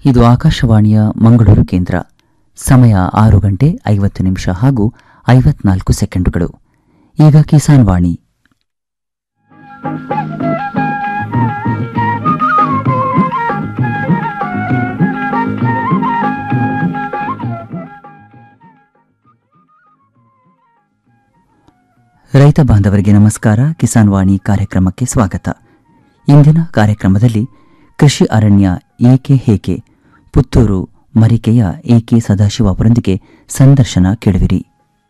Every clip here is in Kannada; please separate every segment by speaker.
Speaker 1: ಇದು ಆಕಾಶವಾಣಿಯ ಮಂಗಳೂರು ಕೇಂದ್ರ ಸಮಯ ಆರು ಗಂಟೆ ಐವತ್ತು ನಿಮಿಷ ಹಾಗೂ ಐವತ್ನಾಲ್ಕು ಸೆಕೆಂಡುಗಳು ಈಗ ಕಿಸಾನ್ ವಾಣಿ ರೈತ ಬಾಂಧವರಿಗೆ ನಮಸ್ಕಾರ ಕಿಸಾನ್ ವಾಣಿ ಕಾರ್ಯಕ್ರಮಕ್ಕೆ ಸ್ವಾಗತ ಇಂದಿನ ಕಾರ್ಯಕ್ರಮದಲ್ಲಿ ಕೃಷಿ ಅರಣ್ಯ ಏಕೆ ಹೇಗೆ ಪುತ್ತೂರು ಮರಿಕೆಯ ಎಕೆ ಸದಾಶಿವ ಅವರೊಂದಿಗೆ ಸಂದರ್ಶನ ಕೇಳುವಿರಿ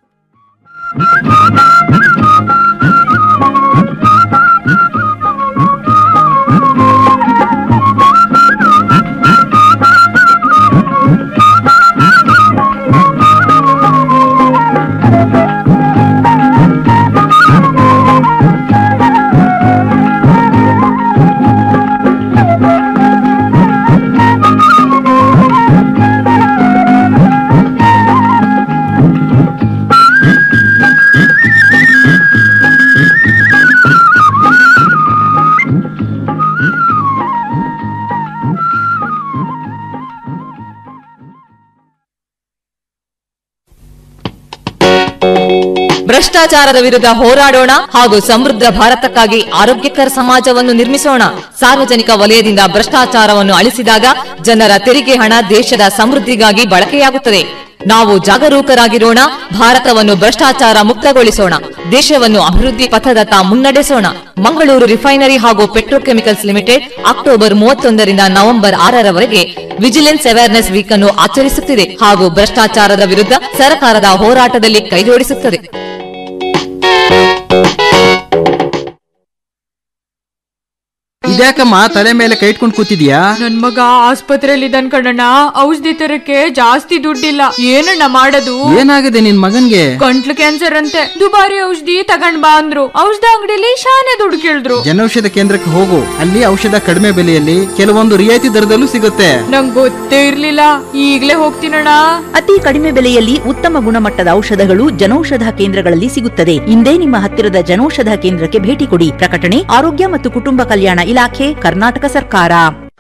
Speaker 2: ಭ್ರಷ್ಟಾಚಾರದ ವಿರುದ್ಧ ಹೋರಾಡೋಣ ಹಾಗೂ ಸಮೃದ್ಧ ಭಾರತಕ್ಕಾಗಿ ಆರೋಗ್ಯಕರ ಸಮಾಜವನ್ನು ನಿರ್ಮಿಸೋಣ ಸಾರ್ವಜನಿಕ ವಲಯದಿಂದ ಭ್ರಷ್ಟಾಚಾರವನ್ನು ಅಳಿಸಿದಾಗ ಜನರ ತೆರಿಗೆ ಹಣ ದೇಶದ ಸಮೃದ್ಧಿಗಾಗಿ ಬಳಕೆಯಾಗುತ್ತದೆ ನಾವು ಜಾಗರೂಕರಾಗಿರೋಣ ಭಾರತವನ್ನು ಭ್ರಷ್ಟಾಚಾರ ಮುಕ್ತಗೊಳಿಸೋಣ ದೇಶವನ್ನು ಅಭಿವೃದ್ಧಿ ಪಥದತ್ತ ಮುನ್ನಡೆಸೋಣ ಮಂಗಳೂರು ರಿಫೈನರಿ ಹಾಗೂ ಪೆಟ್ರೋಕೆಮಿಕಲ್ಸ್ ಲಿಮಿಟೆಡ್ ಅಕ್ಟೋಬರ್ ಮೂವತ್ತೊಂದರಿಂದ ನವೆಂಬರ್ ಆರರವರೆಗೆ ವಿಜಿಲೆನ್ಸ್ ಅವೇರ್ನೆಸ್ ವೀಕ್ ಅನ್ನು ಆಚರಿಸುತ್ತಿದೆ ಹಾಗೂ ಭ್ರಷ್ಟಾಚಾರದ ವಿರುದ್ಧ ಸರ್ಕಾರದ ಹೋರಾಟದಲ್ಲಿ ಕೈಜೋಡಿಸುತ್ತದೆ
Speaker 3: ಇದ್ಯಾಕಮ್ಮ ತಲೆ ಮೇಲೆ ಕೈ ಇಟ್ಕೊಂಡು ಕೂತಿದ್ಯಾ
Speaker 4: ನನ್ ಮಗ ಆಸ್ಪತ್ರೆಯಲ್ಲಿ ಇದ್ದಾನ್ ಕಣಣ್ಣ ಔಷಧಿ ತರಕ್ಕೆ ಜಾಸ್ತಿ ದುಡ್ಡಿಲ್ಲ ಏನಣ್ಣ ಮಾಡೋದು
Speaker 3: ಏನಾಗಿದೆ ನಿನ್ ಮಗನ್ಗೆ
Speaker 4: ಗಂಟ್ಲು ಕ್ಯಾನ್ಸರ್ ಅಂತೆ ದುಬಾರಿ ಔಷಧಿ ತಗೊಂಡ್ ಬಾ ಅಂದ್ರು ಔಷಧ ಅಂಗಡಿಲಿ ಶಾನೆ ದುಡ್ಡು ಕೇಳಿದ್ರು
Speaker 3: ಜನೌಷಧ ಕೇಂದ್ರಕ್ಕೆ ಹೋಗು ಅಲ್ಲಿ ಔಷಧ ಕಡಿಮೆ ಬೆಲೆಯಲ್ಲಿ ಕೆಲವೊಂದು ರಿಯಾಯಿತಿ ದರದಲ್ಲೂ ಸಿಗುತ್ತೆ
Speaker 4: ನಂಗ್ ಗೊತ್ತೇ ಇರ್ಲಿಲ್ಲ ಈಗ್ಲೇ ಹೋಗ್ತೀನಣ್ಣ
Speaker 5: ಅತಿ ಕಡಿಮೆ ಬೆಲೆಯಲ್ಲಿ ಉತ್ತಮ ಗುಣಮಟ್ಟದ ಔಷಧಗಳು ಜನೌಷಧ ಕೇಂದ್ರಗಳಲ್ಲಿ ಸಿಗುತ್ತದೆ ಇಂದೇ ನಿಮ್ಮ ಹತ್ತಿರದ ಜನೌಷಧ ಕೇಂದ್ರಕ್ಕೆ ಭೇಟಿ ಕೊಡಿ ಪ್ರಕಟಣೆ ಆರೋಗ್ಯ ಮತ್ತು ಕುಟುಂಬ ಕಲ್ಯಾಣ ಇಲಾಖೆ ಕರ್ನಾಟಕ ಸರ್ಕಾರ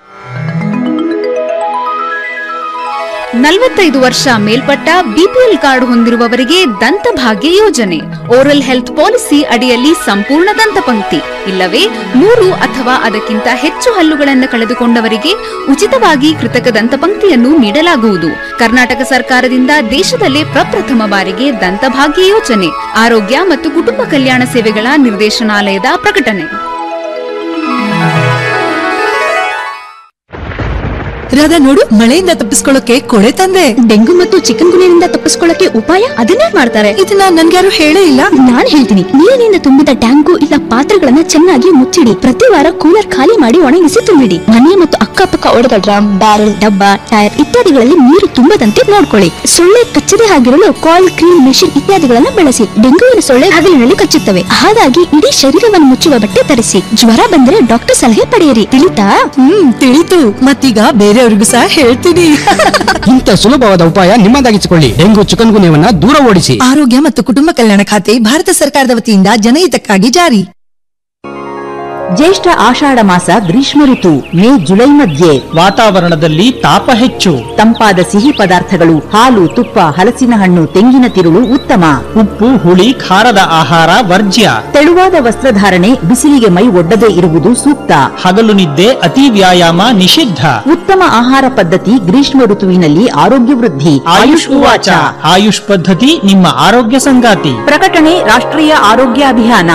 Speaker 6: ನಲವತ್ತೈದು ವರ್ಷ ಮೇಲ್ಪಟ್ಟ ಬಿಪಿಎಲ್ ಕಾರ್ಡ್ ಹೊಂದಿರುವವರಿಗೆ ದಂತಭಾಗ್ಯ ಯೋಜನೆ ಓರಲ್ ಹೆಲ್ತ್ ಪಾಲಿಸಿ ಅಡಿಯಲ್ಲಿ ಸಂಪೂರ್ಣ ದಂತಪಂಕ್ತಿ ಇಲ್ಲವೇ ಮೂರು ಅಥವಾ ಅದಕ್ಕಿಂತ ಹೆಚ್ಚು ಹಲ್ಲುಗಳನ್ನು ಕಳೆದುಕೊಂಡವರಿಗೆ ಉಚಿತವಾಗಿ ಕೃತಕ ದಂತಪಂಕ್ತಿಯನ್ನು ನೀಡಲಾಗುವುದು ಕರ್ನಾಟಕ ಸರ್ಕಾರದಿಂದ ದೇಶದಲ್ಲೇ ಪ್ರಪ್ರಥಮ ಬಾರಿಗೆ ದಂತಭಾಗ್ಯ ಯೋಜನೆ ಆರೋಗ್ಯ ಮತ್ತು ಕುಟುಂಬ ಕಲ್ಯಾಣ ಸೇವೆಗಳ ನಿರ್ದೇಶನಾಲಯದ ಪ್ರಕಟಣೆ
Speaker 7: ರಾಧಾ ನೋಡು ಮಳೆಯಿಂದ ತಪ್ಪಿಸ್ಕೊಳ್ಳೋಕೆ ಕೊಡೆ ತಂದೆ
Speaker 8: ಡೆಂಗು ಮತ್ತು ಚಿಕನ್ ಗುನಿಯಿಂದ ತಪ್ಪಿಸ್ಕೊಳ್ಳಕ್ಕೆ ಉಪಾಯ ಅದನ್ನೇ ಮಾಡ್ತಾರೆ
Speaker 7: ಇದನ್ನ ನನ್ಗ್ಯಾರು ಹೇಳೇ ಇಲ್ಲ
Speaker 8: ನಾನ್ ಹೇಳ್ತೀನಿ ನೀರಿನಿಂದ ತುಂಬಿದ ಟ್ಯಾಂಕು ಇಲ್ಲ ಪಾತ್ರೆಗಳನ್ನ ಚೆನ್ನಾಗಿ ಮುಚ್ಚಿಡಿ ಪ್ರತಿ ವಾರ ಕೂಲರ್ ಖಾಲಿ ಮಾಡಿ ಒಣಗಿಸಿ ತುಂಬಿಡಿ ಮನೆ ಮತ್ತು ಅಕ್ಕಪಕ್ಕ ಒಡೆದ ಡ್ರಮ್ ಬ್ಯಾರೆಲ್ ಡಬ್ಬ ಟೈರ್ ಇತ್ಯಾದಿಗಳಲ್ಲಿ ನೀರು ತುಂಬದಂತೆ ನೋಡ್ಕೊಳ್ಳಿ ಸೊಳ್ಳೆ ಕಚ್ಚದೆ ಆಗಿರಲು ಕಾಯಿಲ್ ಕ್ರೀಮ್ ಮೆಷಿನ್ ಇತ್ಯಾದಿಗಳನ್ನ ಬಳಸಿ ಡೆಂಗುವಿನ ಸೊಳ್ಳೆ ಹಗಲಿನಲ್ಲಿ ಕಚ್ಚುತ್ತವೆ ಹಾಗಾಗಿ ಇಡೀ ಶರೀರವನ್ನು ಮುಚ್ಚುವ ಬಟ್ಟೆ ಧರಿಸಿ ಜ್ವರ ಬಂದ್ರೆ ಡಾಕ್ಟರ್ ಸಲಹೆ ಪಡೆಯಿರಿ ತಿಳಿತಾ
Speaker 7: ಹ್ಮ್ ತಿಳಿತು ಮತ್ತೀಗ ಬೇರೆಯವ್ರಿಗೂ ಸಹ ಹೇಳ್ತೀನಿ
Speaker 9: ಇಂಥ ಸುಲಭವಾದ ಉಪಾಯ ನಿಮ್ಮದಾಗಿಸಿಕೊಳ್ಳಿ ಡೆಂಗು ಚಿಕನ್ ಗುನ್ಯವನ್ನ ದೂರ ಓಡಿಸಿ
Speaker 7: ಆರೋಗ್ಯ ಮತ್ತು ಕುಟುಂಬ ಕಲ್ಯಾಣ ಖಾತೆ ಭಾರತ ಸರ್ಕಾರದ ವತಿಯಿಂದ ಜನಹಿತಕ್ಕಾಗಿ ಜಾರಿ
Speaker 5: ಜ್ಯೇಷ್ಠ ಆಷಾಢ ಮಾಸ ಗ್ರೀಷ್ಮ ಋತು ಮೇ ಜುಲೈ ಮಧ್ಯೆ
Speaker 9: ವಾತಾವರಣದಲ್ಲಿ ತಾಪ ಹೆಚ್ಚು
Speaker 5: ತಂಪಾದ ಸಿಹಿ ಪದಾರ್ಥಗಳು ಹಾಲು ತುಪ್ಪ ಹಲಸಿನ ಹಣ್ಣು ತೆಂಗಿನ ತಿರುಳು ಉತ್ತಮ
Speaker 9: ಉಪ್ಪು ಹುಳಿ ಖಾರದ ಆಹಾರ ವರ್ಜ್ಯ
Speaker 5: ತೆಳುವಾದ ವಸ್ತ್ರಧಾರಣೆ ಬಿಸಿಲಿಗೆ ಮೈ ಒಡ್ಡದೇ ಇರುವುದು ಸೂಕ್ತ
Speaker 9: ಹಗಲು ನಿದ್ದೆ ಅತಿ ವ್ಯಾಯಾಮ ನಿಷಿದ್ಧ
Speaker 5: ಉತ್ತಮ ಆಹಾರ ಪದ್ಧತಿ ಗ್ರೀಷ್ಮ ಋತುವಿನಲ್ಲಿ ಆರೋಗ್ಯ ವೃದ್ಧಿ
Speaker 9: ಆಯುಷ್ ಉವಾಚ ಆಯುಷ್ ಪದ್ಧತಿ ನಿಮ್ಮ ಆರೋಗ್ಯ ಸಂಗಾತಿ
Speaker 5: ಪ್ರಕಟಣೆ ರಾಷ್ಟ್ರೀಯ ಆರೋಗ್ಯ ಅಭಿಯಾನ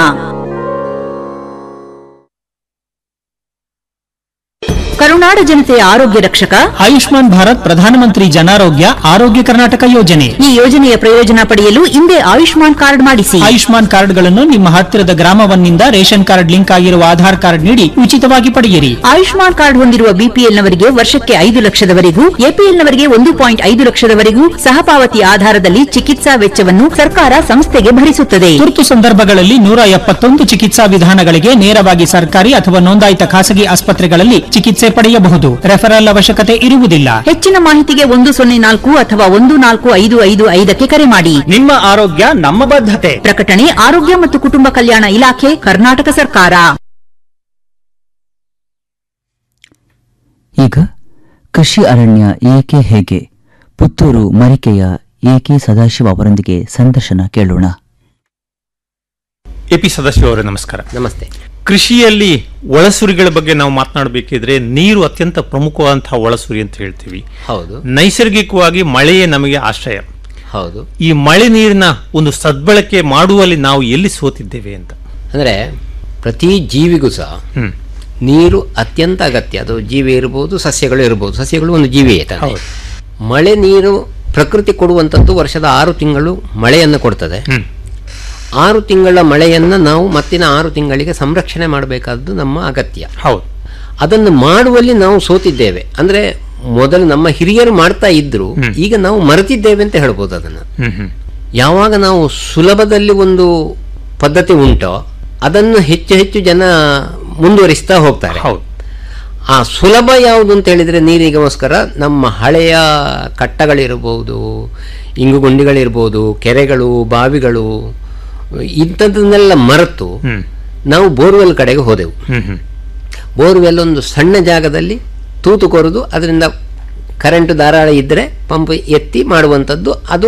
Speaker 5: ಕರುನಾಡ ಜನತೆಯ ಆರೋಗ್ಯ ರಕ್ಷಕ
Speaker 9: ಆಯುಷ್ಮಾನ್ ಭಾರತ್ ಪ್ರಧಾನಮಂತ್ರಿ ಜನಾರೋಗ್ಯ ಆರೋಗ್ಯ ಕರ್ನಾಟಕ ಯೋಜನೆ
Speaker 5: ಈ ಯೋಜನೆಯ ಪ್ರಯೋಜನ ಪಡೆಯಲು ಇಂದೇ ಆಯುಷ್ಮಾನ್ ಕಾರ್ಡ್ ಮಾಡಿಸಿ
Speaker 9: ಆಯುಷ್ಮಾನ್ ಕಾರ್ಡ್ಗಳನ್ನು ನಿಮ್ಮ ಹತ್ತಿರದ ಗ್ರಾಮವನ್ನಿಂದ ರೇಷನ್ ಕಾರ್ಡ್ ಲಿಂಕ್ ಆಗಿರುವ ಆಧಾರ್ ಕಾರ್ಡ್ ನೀಡಿ ಉಚಿತವಾಗಿ ಪಡೆಯಿರಿ
Speaker 5: ಆಯುಷ್ಮಾನ್ ಕಾರ್ಡ್ ಹೊಂದಿರುವ ಬಿಪಿಎಲ್ ನವರಿಗೆ ವರ್ಷಕ್ಕೆ ಐದು ಲಕ್ಷದವರೆಗೂ ಎಪಿಎಲ್ ನವರಿಗೆ ಒಂದು ಪಾಯಿಂಟ್ ಐದು ಲಕ್ಷದವರೆಗೂ ಸಹಪಾವತಿ ಆಧಾರದಲ್ಲಿ ಚಿಕಿತ್ಸಾ ವೆಚ್ಚವನ್ನು ಸರ್ಕಾರ ಸಂಸ್ಥೆಗೆ ಭರಿಸುತ್ತದೆ
Speaker 9: ತುರ್ತು ಸಂದರ್ಭಗಳಲ್ಲಿ ನೂರ ಎಪ್ಪತ್ತೊಂದು ಚಿಕಿತ್ಸಾ ವಿಧಾನಗಳಿಗೆ ನೇರವಾಗಿ ಸರ್ಕಾರಿ ಅಥವಾ ನೋಂದಾಯಿತ ಖಾಸಗಿ ಆಸ್ಪತ್ರೆಗಳಲ್ಲಿ ಚಿಕಿತ್ಸೆ ಪಡೆಯಬಹುದು ರೆಫರಲ್ ಅವಶ್ಯಕತೆ ಇರುವುದಿಲ್ಲ
Speaker 5: ಹೆಚ್ಚಿನ ಮಾಹಿತಿಗೆ ಒಂದು ಸೊನ್ನೆ ನಾಲ್ಕು ಅಥವಾ ಒಂದು ನಾಲ್ಕು ಐದು ಐದು ಐದಕ್ಕೆ ಕರೆ ಮಾಡಿ
Speaker 9: ನಿಮ್ಮ ಆರೋಗ್ಯ ನಮ್ಮ ಬದ್ಧತೆ
Speaker 5: ಪ್ರಕಟಣೆ ಆರೋಗ್ಯ ಮತ್ತು ಕುಟುಂಬ ಕಲ್ಯಾಣ ಇಲಾಖೆ ಕರ್ನಾಟಕ ಸರ್ಕಾರ
Speaker 1: ಈಗ ಕೃಷಿ ಅರಣ್ಯ ಏಕೆ ಹೇಗೆ ಪುತ್ತೂರು ಮರಿಕೆಯ ಎಕೆ ಸದಾಶಿವ ಅವರೊಂದಿಗೆ ಸಂದರ್ಶನ ಕೇಳೋಣ
Speaker 10: ಎ ಪಿ ಸದಾಶಿವ ಅವರೇ ನಮಸ್ಕಾರ
Speaker 11: ನಮಸ್ತೆ
Speaker 10: ಕೃಷಿಯಲ್ಲಿ ಒಳಸುರಿಗಳ ಬಗ್ಗೆ ನಾವು ಮಾತನಾಡಬೇಕಿದ್ರೆ ನೀರು ಅತ್ಯಂತ ಪ್ರಮುಖವಾದಂತಹ ಒಳಸುರಿ ಅಂತ ಹೇಳ್ತೀವಿ
Speaker 11: ಹೌದು
Speaker 10: ನೈಸರ್ಗಿಕವಾಗಿ ಮಳೆಯೇ ನಮಗೆ ಆಶ್ರಯ
Speaker 11: ಹೌದು
Speaker 10: ಈ ಮಳೆ ನೀರಿನ ಒಂದು ಸದ್ಬಳಕೆ ಮಾಡುವಲ್ಲಿ ನಾವು ಎಲ್ಲಿ ಸೋತಿದ್ದೇವೆ ಅಂತ
Speaker 11: ಅಂದರೆ ಪ್ರತಿ ಜೀವಿಗೂ ಸಹ ನೀರು ಅತ್ಯಂತ ಅಗತ್ಯ ಅದು ಜೀವಿ ಇರ್ಬೋದು ಸಸ್ಯಗಳು ಇರ್ಬೋದು ಸಸ್ಯಗಳು ಒಂದು ಜೀವಿಯೇ ತಾನೆ ಮಳೆ ನೀರು ಪ್ರಕೃತಿ ಕೊಡುವಂಥದ್ದು ವರ್ಷದ ಆರು ತಿಂಗಳು ಮಳೆಯನ್ನು ಕೊಡ್ತದೆ ಆರು ತಿಂಗಳ ಮಳೆಯನ್ನು ನಾವು ಮತ್ತಿನ ಆರು ತಿಂಗಳಿಗೆ ಸಂರಕ್ಷಣೆ ಮಾಡಬೇಕಾದ್ದು ನಮ್ಮ ಅಗತ್ಯ
Speaker 10: ಹೌದು
Speaker 11: ಅದನ್ನು ಮಾಡುವಲ್ಲಿ ನಾವು ಸೋತಿದ್ದೇವೆ ಅಂದರೆ ಮೊದಲು ನಮ್ಮ ಹಿರಿಯರು ಮಾಡ್ತಾ ಇದ್ರು ಈಗ ನಾವು ಮರೆತಿದ್ದೇವೆ ಅಂತ ಹೇಳ್ಬೋದು ಅದನ್ನು ಯಾವಾಗ ನಾವು ಸುಲಭದಲ್ಲಿ ಒಂದು ಪದ್ಧತಿ ಉಂಟೋ ಅದನ್ನು ಹೆಚ್ಚು ಹೆಚ್ಚು ಜನ ಮುಂದುವರಿಸ್ತಾ ಹೋಗ್ತಾರೆ ಆ ಸುಲಭ ಯಾವುದು ಅಂತ ಹೇಳಿದ್ರೆ ನೀರಿಗೋಸ್ಕರ ನಮ್ಮ ಹಳೆಯ ಕಟ್ಟಗಳಿರ್ಬೋದು ಇಂಗುಗುಂಡಿಗಳಿರ್ಬೋದು ಕೆರೆಗಳು ಬಾವಿಗಳು ಇಂಥದ್ದನ್ನೆಲ್ಲ ಮರೆತು ನಾವು ಬೋರ್ವೆಲ್ ಕಡೆಗೆ ಹೋದೆವು ಬೋರ್ವೆಲ್ ಒಂದು ಸಣ್ಣ ಜಾಗದಲ್ಲಿ ತೂತು ಕೊರೆದು ಅದರಿಂದ ಕರೆಂಟ್ ಧಾರಾಳ ಇದ್ದರೆ ಪಂಪ್ ಎತ್ತಿ ಮಾಡುವಂಥದ್ದು ಅದು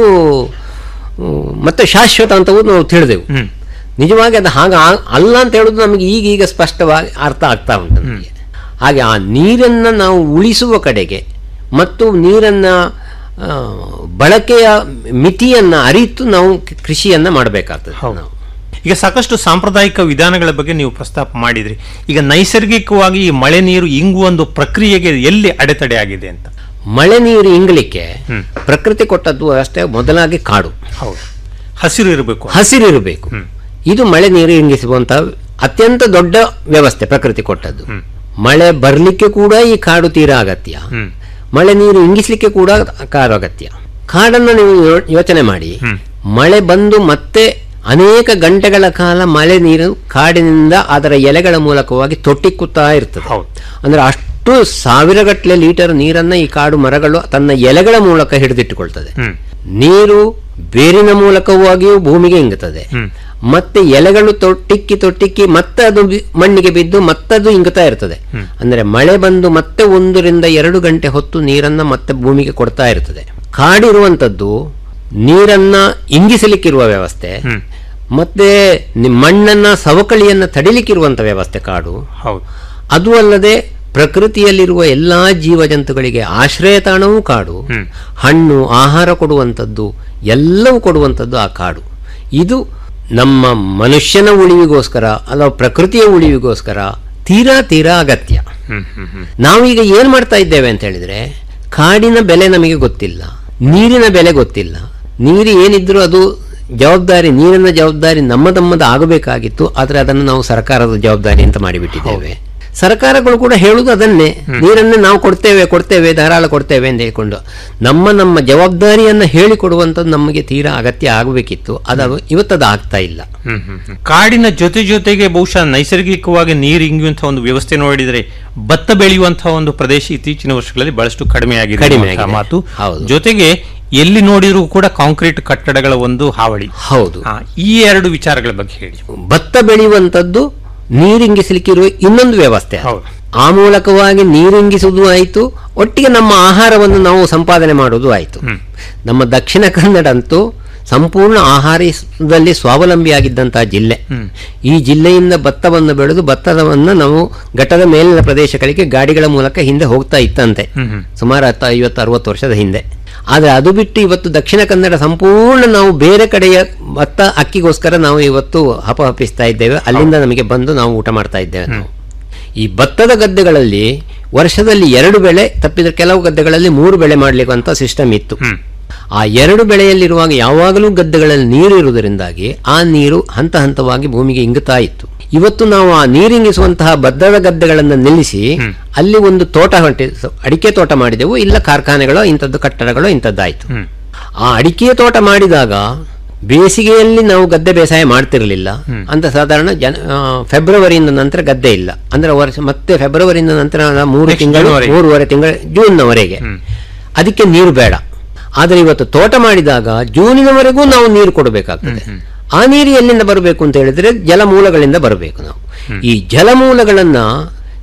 Speaker 11: ಹ್ಮ್, ಮತ್ತೆ ಶಾಶ್ವತ ಅಂತವೂ ನಾವು ತಿಳಿದೆವು ನಿಜವಾಗಿ ಅದು ಹಾಗೆ ಆ- ಅಲ್ಲ ಅಂತ ಹೇಳೋದು ನಮಗೆ ಈಗೀಗ ಸ್ಪಷ್ಟವಾಗಿ ಅರ್ಥ ಆಗ್ತಾ ಉಂಟು ನಮಗೆ ಹಾಗೆ ಆ ನೀರನ್ನು ನಾವು ಉಳಿಸುವ ಕಡೆಗೆ ಮತ್ತು ನೀರನ್ನು ಆ, ಬಳಕೆಯ ಮಿತಿಯನ್ನು ಅರಿತು ನಾವು ಕ- ಕೃಷಿಯನ್ನ ಮಾಡಬೇಕಾಗ್ತದೆ ನಾವು
Speaker 10: ಈಗ ಸಾಕಷ್ಟು ಸಾಂಪ್ರದಾಯಿಕ ವಿಧಾನಗಳ ಬಗ್ಗೆ ನೀವು ಪ್ರಸ್ತಾಪ ಮಾಡಿದ್ರಿ ಈಗ ನೈಸರ್ಗಿಕವಾಗಿ ಈ ಮಳೆ ನೀರು ಇಂಗುವ ಒಂದು ಪ್ರಕ್ರಿಯೆಗೆ ಎಲ್ಲಿ ಅಡೆತಡೆ ಆಗಿದೆ ಅಂತ
Speaker 11: ಮಳೆ ನೀರು ಇಂಗ್ಲಿಕ್ಕೆ ಪ್ರಕೃತಿ ಕೊಟ್ಟದ್ದು ಅಷ್ಟೇ ಮೊದಲಾಗಿ ಕಾಡು
Speaker 10: ಹೌದು ಹಸಿರು ಇರಬೇಕು
Speaker 11: ಹಸಿರಿರಬೇಕು ಇದು ಮಳೆ ನೀರು ಇಂಗಿಸುವಂತಹ ಅತ್ಯಂತ ದೊಡ್ಡ ವ್ಯವಸ್ಥೆ ಪ್ರಕೃತಿ ಕೊಟ್ಟದ್ದು ಮಳೆ ಬರ್ಲಿಕ್ಕೆ ಕೂಡ ಈ ಕಾಡು ತೀರಾ ಅಗತ್ಯ ಮಳೆ ನೀರು ಇಂಗಿಸ್ಲಿಕ್ಕೆ ಕೂಡ ಕಾಡು ಅಗತ್ಯ ಕಾಡನ್ನು ನೀವು ಯೋ- ಯೋಚನೆ ಮಾಡಿ ಮಳೆ ಬಂದು ಮತ್ತೆ ಅನೇಕ ಗಂಟೆಗಳ ಕಾಲ ಮಳೆ ನೀರು ಕಾಡಿನಿಂದ ಅದರ ಎಲೆಗಳ ಮೂಲಕವಾಗಿ ತೊಟ್ಟಿಕ್ಕುತ್ತಾ ಇರ್ತದೆ ಅಂದ್ರೆ ಅಷ್ಟು ಸಾವಿರಗಟ್ಟಲೆ ಲೀಟರ್ ನೀರನ್ನ ಈ ಕಾಡು ಮರಗಳು ತನ್ನ ಎಲೆಗಳ ಮೂಲಕ ಹಿಡಿದಿಟ್ಟುಕೊಳ್ತದೆ ನೀರು ಬೇರಿನ ಮೂಲಕವಾಗಿಯೂ ಭೂಮಿಗೆ ಇಂಗುತ್ತದೆ ಮತ್ತೆ ಎಲೆಗಳು ತೊಟ್ಟಿಕ್ಕಿ ತೊಟ್ಟಿಕ್ಕಿ ಮತ್ತೆ ಅದು ಬಿ- ಮಣ್ಣಿಗೆ ಬಿದ್ದು ಮತ್ತದು ಇಂಗುತ್ತಾ ಇರ್ತದೆ ಅಂದ್ರೆ ಮಳೆ ಬಂದು ಮತ್ತೆ ಒಂದರಿಂದ ಎರಡು ಗಂಟೆ ಹೊತ್ತು ನೀರನ್ನ ಮತ್ತೆ ಭೂಮಿಗೆ ಕೊಡ್ತಾ ಇರ್ತದೆ ಕಾಡಿರುವಂತದ್ದು ನೀರನ್ನ ಇಂಗಿಸಲಿಕ್ಕಿರುವ ವ್ಯವಸ್ಥೆ ಮತ್ತೆ ನಿ- ಮಣ್ಣನ್ನ ಸವಕಳಿಯನ್ನ ತಡಿಲಿಕ್ಕಿರುವಂತ ವ್ಯವಸ್ಥೆ ಕಾಡು
Speaker 10: ಹೌದು
Speaker 11: ಅದು ಅಲ್ಲದೆ ಪ್ರಕೃತಿಯಲ್ಲಿರುವ ಎಲ್ಲಾ ಜೀವಜಂತುಗಳಿಗೆ ಆಶ್ರಯ ತಾಣವೂ ಕಾಡು ಹಣ್ಣು ಆಹಾರ ಕೊಡುವಂಥದ್ದು ಎಲ್ಲವೂ ಕೊಡುವಂಥದ್ದು ಆ ಕಾಡು ಇದು ನಮ್ಮ ಮನುಷ್ಯನ ಉಳಿವಿಗೋಸ್ಕರ ಅಥವಾ ಪ್ರಕೃತಿಯ ಉಳಿವಿಗೋಸ್ಕರ ತೀರಾ ತೀರಾ ಅಗತ್ಯ ನಾವೀಗ ಏನ್ ಮಾಡ್ತಾ ಇದ್ದೇವೆ ಅಂತ ಹೇಳಿದ್ರೆ ಕಾಡಿನ ಬೆಲೆ ನಮಗೆ ಗೊತ್ತಿಲ್ಲ ನೀರಿನ ಬೆಲೆ ಗೊತ್ತಿಲ್ಲ ನೀರು ಏನಿದ್ರು ಅದು ಜವಾಬ್ದಾರಿ ನೀರಿನ ಜವಾಬ್ದಾರಿ ನಮ್ಮ ತಮ್ಮದ ಆಗಬೇಕಾಗಿತ್ತು ಆದ್ರೆ ಅದನ್ನು ನಾವು ಸರ್ಕಾರದ ಜವಾಬ್ದಾರಿ ಅಂತ ಮಾಡಿಬಿಟ್ಟಿದ್ದೇವೆ ಸರ್ಕಾರಗಳು ಕೂಡ ಹೇಳುವುದು ಅದನ್ನೇ ನೀರನ್ನು ನಾವು ಕೊಡ್ತೇವೆ ಕೊಡ್ತೇವೆ ಧಾರಾಳ ಕೊಡ್ತೇವೆ ಅಂತ ಹೇಳ್ಕೊಂಡು ನಮ್ಮ ನಮ್ಮ ಜವಾಬ್ದಾರಿಯನ್ನ ಹೇಳಿಕೊಡುವಂಥದ್ದು ನಮಗೆ ತೀರಾ ಅಗತ್ಯ ಆಗಬೇಕಿತ್ತು ಅದು ಇವತ್ತದು ಆಗ್ತಾ ಇಲ್ಲ
Speaker 10: ಕಾಡಿನ ಜೊತೆ ಜೊತೆಗೆ ಬಹುಶಃ ನೈಸರ್ಗಿಕವಾಗಿ ನೀರು ಇಂಗುವಂತಹ ಒಂದು ವ್ಯವಸ್ಥೆ ನೋಡಿದರೆ ಭತ್ತ ಬೆಳೆಯುವಂತಹ ಒಂದು ಪ್ರದೇಶ ಇತ್ತೀಚಿನ ವರ್ಷಗಳಲ್ಲಿ ಬಹಳಷ್ಟು ಕಡಿಮೆ ಆಗಿದೆ
Speaker 11: ಕಡಿಮೆ
Speaker 10: ಅನ್ನುವಂತಹ
Speaker 11: ಆಗಿದೆ.
Speaker 10: ಮಾತು ಜೊತೆಗೆ ಎಲ್ಲಿ ನೋಡಿದರೂ ಕೂಡ ಕಾಂಕ್ರೀಟ್ ಕಟ್ಟಡಗಳ ಒಂದು ಹಾವಳಿ
Speaker 11: ಹೌದು
Speaker 10: ಆ, ಈ ಎರಡು ವಿಚಾರಗಳ ಬಗ್ಗೆ ಹೇಳಿ
Speaker 11: ಭತ್ತ ಬೆಳೆಯುವಂಥದ್ದು ನೀರಿಂಗಿಸಲಿಕ್ಕಿರುವ ಇನ್ನೊಂದು ವ್ಯವಸ್ಥೆ ಅದು. ಆ ಮೂಲಕವಾಗಿ ನೀರಿಂಗಿಸುವುದು ಆಯಿತು ಒಟ್ಟಿಗೆ ನಮ್ಮ ಆಹಾರವನ್ನು ನಾವು ಸಂಪಾದನೆ ಮಾಡುವುದು ಆಯಿತು ನಮ್ಮ ದಕ್ಷಿಣ ಕನ್ನಡ ಅಂತೂ ಸಂಪೂರ್ಣ ಆಹಾರದಲ್ಲಿ ಸ್ವಾವಲಂಬಿಯಾಗಿದ್ದಂತಹ ಜಿಲ್ಲೆ ಈ ಜಿಲ್ಲೆಯಿಂದ ಭತ್ತವನ್ನು ಬೆಳೆದು ಭತ್ತವನ್ನು ನಾವು ಘಟ್ಟದ ಮೇಲಿನ ಪ್ರದೇಶಗಳಿಗೆ ಗಾಡಿಗಳ ಮೂಲಕ ಹಿಂದೆ ಹೋಗ್ತಾ ಇತ್ತಂತೆ ಸುಮಾರು ಹತ್ತು ಐವತ್ತು ಅರವತ್ತು ವರ್ಷದ ಹಿಂದೆ ಆದರೆ ಅದು ಬಿಟ್ಟು ಇವತ್ತು ದಕ್ಷಿಣ ಕನ್ನಡ ಸಂಪೂರ್ಣ ನಾವು ಬೇರೆ ಕಡೆಯ ಭತ್ತ ಅಕ್ಕಿಗೋಸ್ಕರ ನಾವು ಇವತ್ತು ಹಪಹಪಿಸ್ತಾ ಇದ್ದೇವೆ ಅಲ್ಲಿಂದ ನಮಗೆ ಬಂದು ನಾವು ಊಟ ಮಾಡ್ತಾ ಇದ್ದೇವೆ ನಾವು ಈ ಭತ್ತದ ಗದ್ದೆಗಳಲ್ಲಿ ವರ್ಷದಲ್ಲಿ ಎರಡು ಬೆಳೆ ತಪ್ಪಿದ್ರೆ ಕೆಲವು ಗದ್ದೆಗಳಲ್ಲಿ ಮೂರು ಬೆಳೆ ಮಾಡ್ಲಿಕ್ಕೆ ಅಂತ ಸಿಸ್ಟಮ್ ಇತ್ತು ಆ ಎರಡು ಬೆಳೆಯಲ್ಲಿರುವಾಗ ಯಾವಾಗಲೂ ಗದ್ದೆಗಳಲ್ಲಿ ನೀರು ಇರುವುದರಿಂದಾಗಿ ಆ ನೀರು ಹಂತ ಹಂತವಾಗಿ ಭೂಮಿಗೆ ಇಂಗುತ್ತಾ ಇತ್ತು ಇವತ್ತು ನಾವು ಆ ನೀರಿಂಗಿಸುವಂತಹ ಭತ್ತದ ಗದ್ದೆಗಳನ್ನು ನಿಲ್ಲಿಸಿ ಅಲ್ಲಿ ಒಂದು ತೋಟ ಹೊಂಟಿ ಅಡಿಕೆ ತೋಟ ಮಾಡಿದೆವು ಇಲ್ಲ ಕಾರ್ಖಾನೆಗಳೋ ಇಂಥದ್ದು ಕಟ್ಟಡಗಳೋ ಇಂಥದ್ದಾಯ್ತು ಆ ಅಡಿಕೆ ತೋಟ ಮಾಡಿದಾಗ ಬೇಸಿಗೆಯಲ್ಲಿ ನಾವು ಗದ್ದೆ ಬೇಸಾಯ ಮಾಡ್ತಿರ್ಲಿಲ್ಲ ಅಂತ ಸಾಧಾರಣ ಜನ ಆ, ಫೆಬ್ರವರಿಯಿಂದ ನಂತರ ಗದ್ದೆ ಇಲ್ಲ ಅಂದ್ರೆ ವರ್ಷ ಮತ್ತೆ ಫೆಬ್ರವರಿಯಿಂದ ನಂತರ ನಾವು ಮೂರು
Speaker 10: Next
Speaker 11: ತಿಂಗಳು
Speaker 10: January.
Speaker 11: ಮೂರುವರೆ ತಿಂಗಳು ಜೂನ್ನವರೆಗೆ ಅದಕ್ಕೆ ನೀರು ಬೇಡ ಆದರೆ ಇವತ್ತು ತೋಟ ಮಾಡಿದಾಗ ಜೂನಿನವರೆಗೂ ನಾವು ನೀರು ಕೊಡಬೇಕಾಗ್ತದೆ ಆ ನೀರು ಎಲ್ಲಿಂದ ಬರಬೇಕು ಅಂತ ಹೇಳಿದ್ರೆ ಜಲಮೂಲಗಳಿಂದ ಬರಬೇಕು ನಾವು ಈ ಜಲಮೂಲಗಳನ್ನ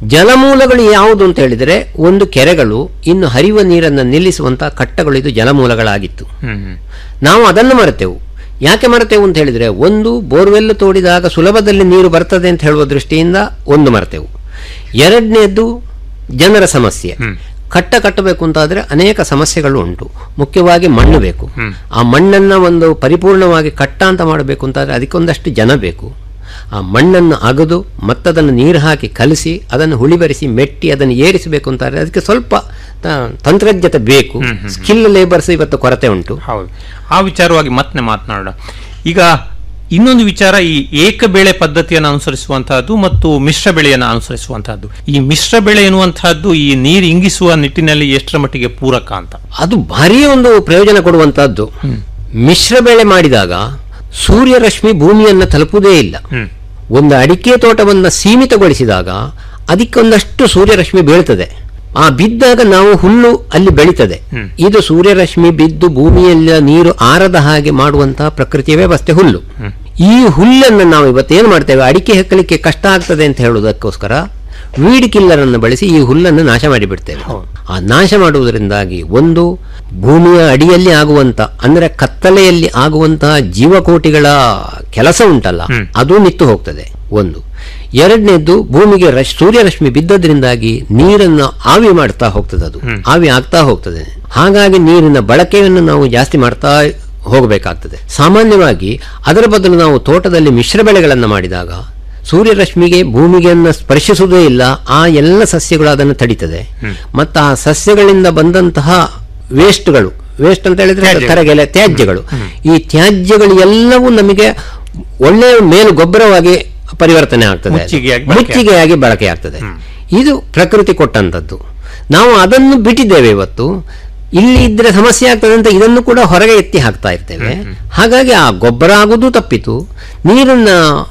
Speaker 11: ಜಲಮೂಲಗಳು ಯಾವುದು ಅಂತ ಹೇಳಿದರೆ ಒಂದು ಕೆರೆಗಳು ಇನ್ನು ಹರಿಯುವ ನೀರನ್ನು ನಿಲ್ಲಿಸುವಂತಹ ಕಟ್ಟಗಳು ಇದು ಜಲಮೂಲಗಳಾಗಿತ್ತು ನಾವು ಅದನ್ನು ಮರೆತೆವು ಯಾಕೆ ಮರೆತೆವು ಅಂತ ಹೇಳಿದರೆ ಒಂದು ಬೋರ್ವೆಲ್ ತೋಡಿದಾಗ ಸುಲಭದಲ್ಲಿ ನೀರು ಬರ್ತದೆ ಅಂತ ಹೇಳುವ ದೃಷ್ಟಿಯಿಂದ ಒಂದು ಮರೆತೆವು ಎರಡನೇದ್ದು ಜನರ ಸಮಸ್ಯೆ ಕಟ್ಟ ಕಟ್ಟಬೇಕು ಅಂತಾದರೆ ಅನೇಕ ಸಮಸ್ಯೆಗಳು ಉಂಟು ಮುಖ್ಯವಾಗಿ ಮಣ್ಣು ಬೇಕು ಆ ಮಣ್ಣನ್ನು ಒಂದು ಪರಿಪೂರ್ಣವಾಗಿ ಕಟ್ಟ ಅಂತ ಮಾಡಬೇಕು ಅಂತಾದರೆ ಅದಕ್ಕೊಂದಷ್ಟು ಜನ ಬೇಕು ಆ ಮಣ್ಣನ್ನು ಅಗದು ಮತ್ತದನ್ನು ನೀರು ಹಾಕಿ ಕಲಸಿ ಅದನ್ನು ಹುಳಿಬರಿಸಿ ಮೆಟ್ಟಿ ಅದನ್ನು ಏರಿಸಬೇಕು ಅಂತಾರೆ ಅದಕ್ಕೆ ಸ್ವಲ್ಪ ತ- ತಂತ್ರಜ್ಞತೆ ಬೇಕು ಸ್ಕಿಲ್ ಲೇಬರ್ಸ್ ಇವತ್ತು ಕೊರತೆ ಉಂಟು
Speaker 10: ಹೌದು ಆ ವಿಚಾರವಾಗಿ ಮತ್ತೆ ಮಾತನಾಡೋಣ ಈಗ ಇನ್ನೊಂದು ವಿಚಾರ ಈ ಏಕ ಬೆಳೆ ಪದ್ಧತಿಯನ್ನು ಅನುಸರಿಸುವಂತಹದ್ದು ಮತ್ತು ಮಿಶ್ರ ಬೆಳೆಯನ್ನು ಅನುಸರಿಸುವಂತಹದ್ದು ಈ ಮಿಶ್ರ ಬೆಳೆ ಎನ್ನುವಂತಹದ್ದು ಈ ನೀರು ಇಂಗಿಸುವ ನಿಟ್ಟಿನಲ್ಲಿ ಎಷ್ಟರ ಮಟ್ಟಿಗೆ ಪೂರಕ ಅಂತ
Speaker 11: ಅದು ಭಾರಿ ಒಂದು ಪ್ರಯೋಜನ ಕೊಡುವಂತಹದ್ದು ಮಿಶ್ರ ಬೆಳೆ ಮಾಡಿದಾಗ ಸೂರ್ಯರಶ್ಮಿ ಭೂಮಿಯನ್ನು ತಲುಪುವುದೇ ಇಲ್ಲ ಒಂದು ಅಡಿಕೆ ತೋಟವನ್ನು ಸೀಮಿತಗೊಳಿಸಿದಾಗ ಅದಕ್ಕೊಂದಷ್ಟು ಸೂರ್ಯರಶ್ಮಿ ಬೀಳ್ತದೆ ಆ ಬಿದ್ದಾಗ ನಾವು ಹುಲ್ಲು ಅಲ್ಲಿ ಬೆಳೀತದೆ ಇದು ಸೂರ್ಯರಶ್ಮಿ ಬಿದ್ದು ಭೂಮಿಯಲ್ಲಿ ನೀರು ಆರದ ಹಾಗೆ ಮಾಡುವಂತಹ ಪ್ರಕೃತಿಯ ವ್ಯವಸ್ಥೆ ಹುಲ್ಲು ಈ ಹುಲ್ಲನ್ನು ನಾವು ಇವತ್ತೇನು ಮಾಡ್ತೇವೆ ಅಡಿಕೆ ಹೆಕ್ಕಲಿಕ್ಕೆ ಕಷ್ಟ ಆಗ್ತದೆ ಅಂತ ಹೇಳುವುದಕ್ಕೋಸ್ಕರ ವೀಡ್ ಕಿಲ್ಲರ್ ಅನ್ನು ಬಳಸಿ ಈ ಹುಲ್ಲನ್ನು ನಾಶ ಮಾಡಿಬಿಡ್ತೇವೆ ಆ ನಾಶ ಮಾಡುವುದರಿಂದಾಗಿ ಒಂದು ಭೂಮಿಯ ಅಡಿಯಲ್ಲಿ ಆಗುವಂತ ಅಂದ್ರೆ ಕತ್ತಲೆಯಲ್ಲಿ ಆಗುವಂತಹ ಜೀವಕೋಟಿಗಳ ಕೆಲಸ ಉಂಟಲ್ಲ ಅದು ನಿತ್ತು ಹೋಗ್ತದೆ ಒಂದು ಎರಡನೇದ್ದು ಭೂಮಿಗೆ ರಶ್ ಸೂರ್ಯರಶ್ಮಿ ಬಿದ್ದದ್ರಿಂದಾಗಿ ನೀರನ್ನು ಆವಿ ಮಾಡ್ತಾ ಹೋಗ್ತದೆ ಅದು ಆವಿ ಆಗ್ತಾ ಹೋಗ್ತದೆ ಹಾಗಾಗಿ ನೀರಿನ ಬಳಕೆಯನ್ನು ನಾವು ಜಾಸ್ತಿ ಮಾಡ್ತಾ ಹೋಗಬೇಕಾಗ್ತದೆ ಸಾಮಾನ್ಯವಾಗಿ ಅದರ ಬದಲು ನಾವು ತೋಟದಲ್ಲಿ ಮಿಶ್ರ ಬೆಳೆಗಳನ್ನು ಮಾಡಿದಾಗ ಸೂರ್ಯರಶ್ಮಿಗೆ ಭೂಮಿಗೆಯನ್ನು ಸ್ಪರ್ಶಿಸುವುದೇ ಇಲ್ಲ ಆ ಎಲ್ಲ ಸಸ್ಯಗಳು ಅದನ್ನು ತಡೀತದೆ ಮತ್ತು ಆ ಸಸ್ಯಗಳಿಂದ ಬಂದಂತಹ ವೇಸ್ಟ್ಗಳು ವೇಸ್ಟ್ ಅಂತ ಹೇಳಿದ್ರೆ
Speaker 10: ತ್ಯಾಜ್ಯಗಳು.
Speaker 11: ತರಗೆಲೆ ತ್ಯಾಜ್ಯಗಳು ಈ ತ್ಯಾಜ್ಯಗಳು ಎಲ್ಲವೂ ನಮಗೆ ಒಳ್ಳೆಯ ಮೇಲು ಗೊಬ್ಬರವಾಗಿ ಪರಿವರ್ತನೆ ಆಗ್ತದೆ
Speaker 10: ಮುಚ್ಚಿಗೆಯಾಗಿ ಬಳಕೆ
Speaker 11: ಮುಚ್ಚಿಗೆಯಾಗಿ ಬಳಕೆ ಆಗ್ತದೆ ಇದು ಪ್ರಕೃತಿ ಕೊಟ್ಟಂತದ್ದು ನಾವು ಅದನ್ನು ಬಿಟ್ಟಿದ್ದೇವೆ ಇವತ್ತು ಇಲ್ಲಿ ಇದ್ರೆ ಸಮಸ್ಯೆ ಆಗ್ತದೆ ಅಂತ ಇದನ್ನು ಕೂಡ ಹೊರಗೆ ಎತ್ತಿ ಹಾಕ್ತಾ ಇರ್ತೇವೆ ಹಾಗಾಗಿ ಆ ಗೊಬ್ಬರ ಆಗುವುದು ತಪ್ಪಿತು ನೀರಿನ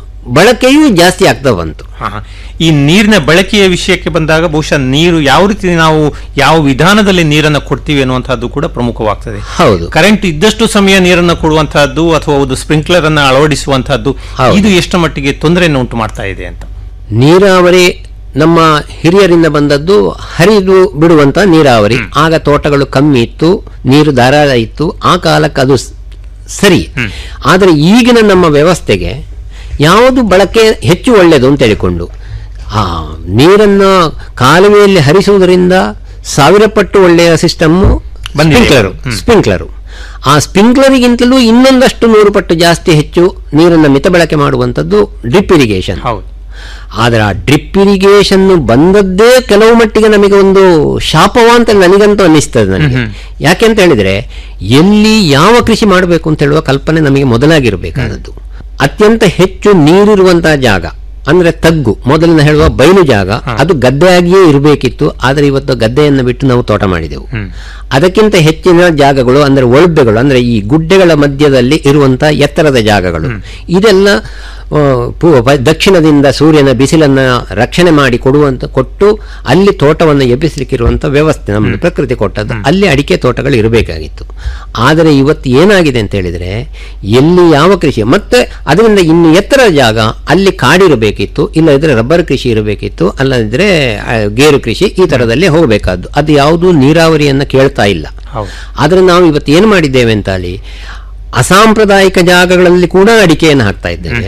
Speaker 11: ಬಳಕೆಯೂ ಜಾಸ್ತಿ ಆಗ್ತಾ ಬಂತು
Speaker 10: ಹಾ, ಹಾ. ಈ ನೀರಿನ ಬಳಕೆಯ ವಿಷಯಕ್ಕೆ ಬಂದಾಗ ಬಹುಶಃ ನೀರು ಯಾವ ರೀತಿ ನಾವು ಯಾವ ವಿಧಾನದಲ್ಲಿ ನೀರನ್ನು ಕೊಡ್ತೀವಿ ಅನ್ನುವಂತಹದ್ದು ಕೂಡ ಪ್ರಮುಖವಾಗ್ತದೆ
Speaker 11: ಹೌದು
Speaker 10: ಕರೆಂಟ್ ಇದ್ದಷ್ಟು ಸಮಯ ನೀರನ್ನು ಕೊಡುವಂತಹದ್ದು ಅಥವಾ ಒಂದು ಸ್ಪ್ರಿಂಕ್ಲರ್ ಅನ್ನು ಅಳವಡಿಸುವಂತಹದ್ದು
Speaker 11: ಹೌದು.
Speaker 10: ಇದು ಎಷ್ಟು ಮಟ್ಟಿಗೆ ತೊಂದರೆಯನ್ನು ಉಂಟು ಮಾಡ್ತಾ ಇದೆ ಅಂತ
Speaker 11: ನೀರಾವರಿ ನಮ್ಮ ಹಿರಿಯರಿಂದ ಬಂದದ್ದು ಹರಿದು ಬಿಡುವಂತ ನೀರಾವರಿ ಆಗ ತೋಟಗಳು ಕಮ್ಮಿ ಇತ್ತು ನೀರು ಧಾರಾಳ ಇತ್ತು ಆ ಕಾಲಕ್ಕೆ ಅದು ಸ್- ಸರಿ ಆದರೆ ಈಗಿನ ನಮ್ಮ ವ್ಯವಸ್ಥೆಗೆ ಯಾವುದು ಬಳಕೆ ಹೆಚ್ಚು ಒಳ್ಳೆಯದು ಅಂತ ಹೇಳಿಕೊಂಡು ಆ ನೀರನ್ನು ಕಾಲುವೆಯಲ್ಲಿ ಹರಿಸುವುದರಿಂದ ಸಾವಿರ ಪಟ್ಟು ಒಳ್ಳೆಯ ಸಿಸ್ಟಮ್ಮು
Speaker 10: ಬಂದಿದೆ.
Speaker 11: ಸ್ಪ್ರಿಂಕ್ಲರು ಸ್ಪ್ರಿಂಕ್ಲರು ಆ ಸ್ಪ್ರಿಂಕ್ಲರಿಗಿಂತಲೂ ಇನ್ನೊಂದಷ್ಟು ನೂರು ಪಟ್ಟು ಜಾಸ್ತಿ ಹೆಚ್ಚು ನೀರನ್ನು ಮಿತ ಬಳಕೆ ಮಾಡುವಂಥದ್ದು ಡ್ರಿಪ್ ಇರಿಗೇಷನ್
Speaker 10: ಹೌದು
Speaker 11: ಆದರೆ ಆ ಡ್ರಿಪ್ ಇರಿಗೇಷನ್ ಬಂದದ್ದೇ ಕೆಲವು ಮಟ್ಟಿಗೆ ನಮಗೆ ಒಂದು ಶಾಪವ ಅಂತ ನನಗಂತೂ ಅನ್ನಿಸ್ತದೆ ನನಗೆ ಯಾಕೆ ಅಂತ ಹೇಳಿದ್ರೆ ಎಲ್ಲಿ ಯಾವ ಕೃಷಿ ಮಾಡಬೇಕು ಅಂತ ಹೇಳುವ ಕಲ್ಪನೆ ನಮಗೆ ಮೊದಲಾಗಿರಬೇಕಾದದ್ದು ಅತ್ಯಂತ ಹೆಚ್ಚು ನೀರಿರುವಂತಹ ಜಾಗ ಅಂದ್ರೆ ತಗ್ಗು ಮೊದಲಿನ ಹೇಳುವ ಬಯಲು ಜಾಗ ಅದು ಗದ್ದೆಯಾಗಿಯೇ ಇರಬೇಕಿತ್ತು ಆದರೆ ಇವತ್ತು ಗದ್ದೆಯನ್ನು ಬಿಟ್ಟು ನಾವು ತೋಟ ಮಾಡಿದೆವು ಅದಕ್ಕಿಂತ ಹೆಚ್ಚಿನ ಜಾಗಗಳು ಅಂದ್ರೆ ಒಳ್ಬೆಗಳು ಅಂದ್ರೆ ಈ ಗುಡ್ಡೆಗಳ ಮಧ್ಯದಲ್ಲಿ ಇರುವಂತಹ ಎತ್ತರದ ಜಾಗಗಳು ಇದೆಲ್ಲ ಆ, ಪೂ- ಪ- ದಕ್ಷಿಣದಿಂದ ಸೂರ್ಯನ ಬಿಸಿಲನ್ನ ರಕ್ಷಣೆ ಮಾಡಿ ಕೊಡುವಂತ ಕೊಟ್ಟು ಅಲ್ಲಿ ತೋಟವನ್ನು ಎಬ್ಬಿಸಲಿಕ್ಕಿರುವಂತ ವ್ಯವಸ್ಥೆ ನಮ್ಮ ಪ್ರಕೃತಿ ಕೊಟ್ಟದ್ದು ಅಲ್ಲಿ ಅಡಿಕೆ ತೋಟಗಳು ಇರಬೇಕಾಗಿತ್ತು ಆದರೆ ಇವತ್ತು ಏನಾಗಿದೆ ಅಂತ ಹೇಳಿದ್ರೆ ಎಲ್ಲಿ ಯಾವ ಕೃಷಿ ಮತ್ತೆ ಅದರಿಂದ ಇನ್ನು ಎತ್ತರ ಜಾಗ ಅಲ್ಲಿ ಕಾಡಿರಬೇಕಿತ್ತು ಇಲ್ಲದಿದ್ರೆ ರಬ್ಬರ್ ಕೃಷಿ ಇರಬೇಕಿತ್ತು ಅಲ್ಲದಿದ್ರೆ ಆ, ಗೇರು ಕೃಷಿ ಈ ತರದಲ್ಲಿ ಹೋಗಬೇಕಾದ್ದು ಅದು ಯಾವುದು ನೀರಾವರಿಯನ್ನ ಕೇಳ್ತಾ ಇಲ್ಲ ಆದ್ರೆ ನಾವು ಇವತ್ತು ಏನು ಮಾಡಿದ್ದೇವೆ ಅಂತ ಹೇಳಿ ಅಸಾಂಪ್ರದಾಯಿಕ ಜಾಗಗಳಲ್ಲಿ ಕೂಡ ಅಡಿಕೆಯನ್ನು ಹಾಕ್ತಾ ಇದ್ದೇವೆ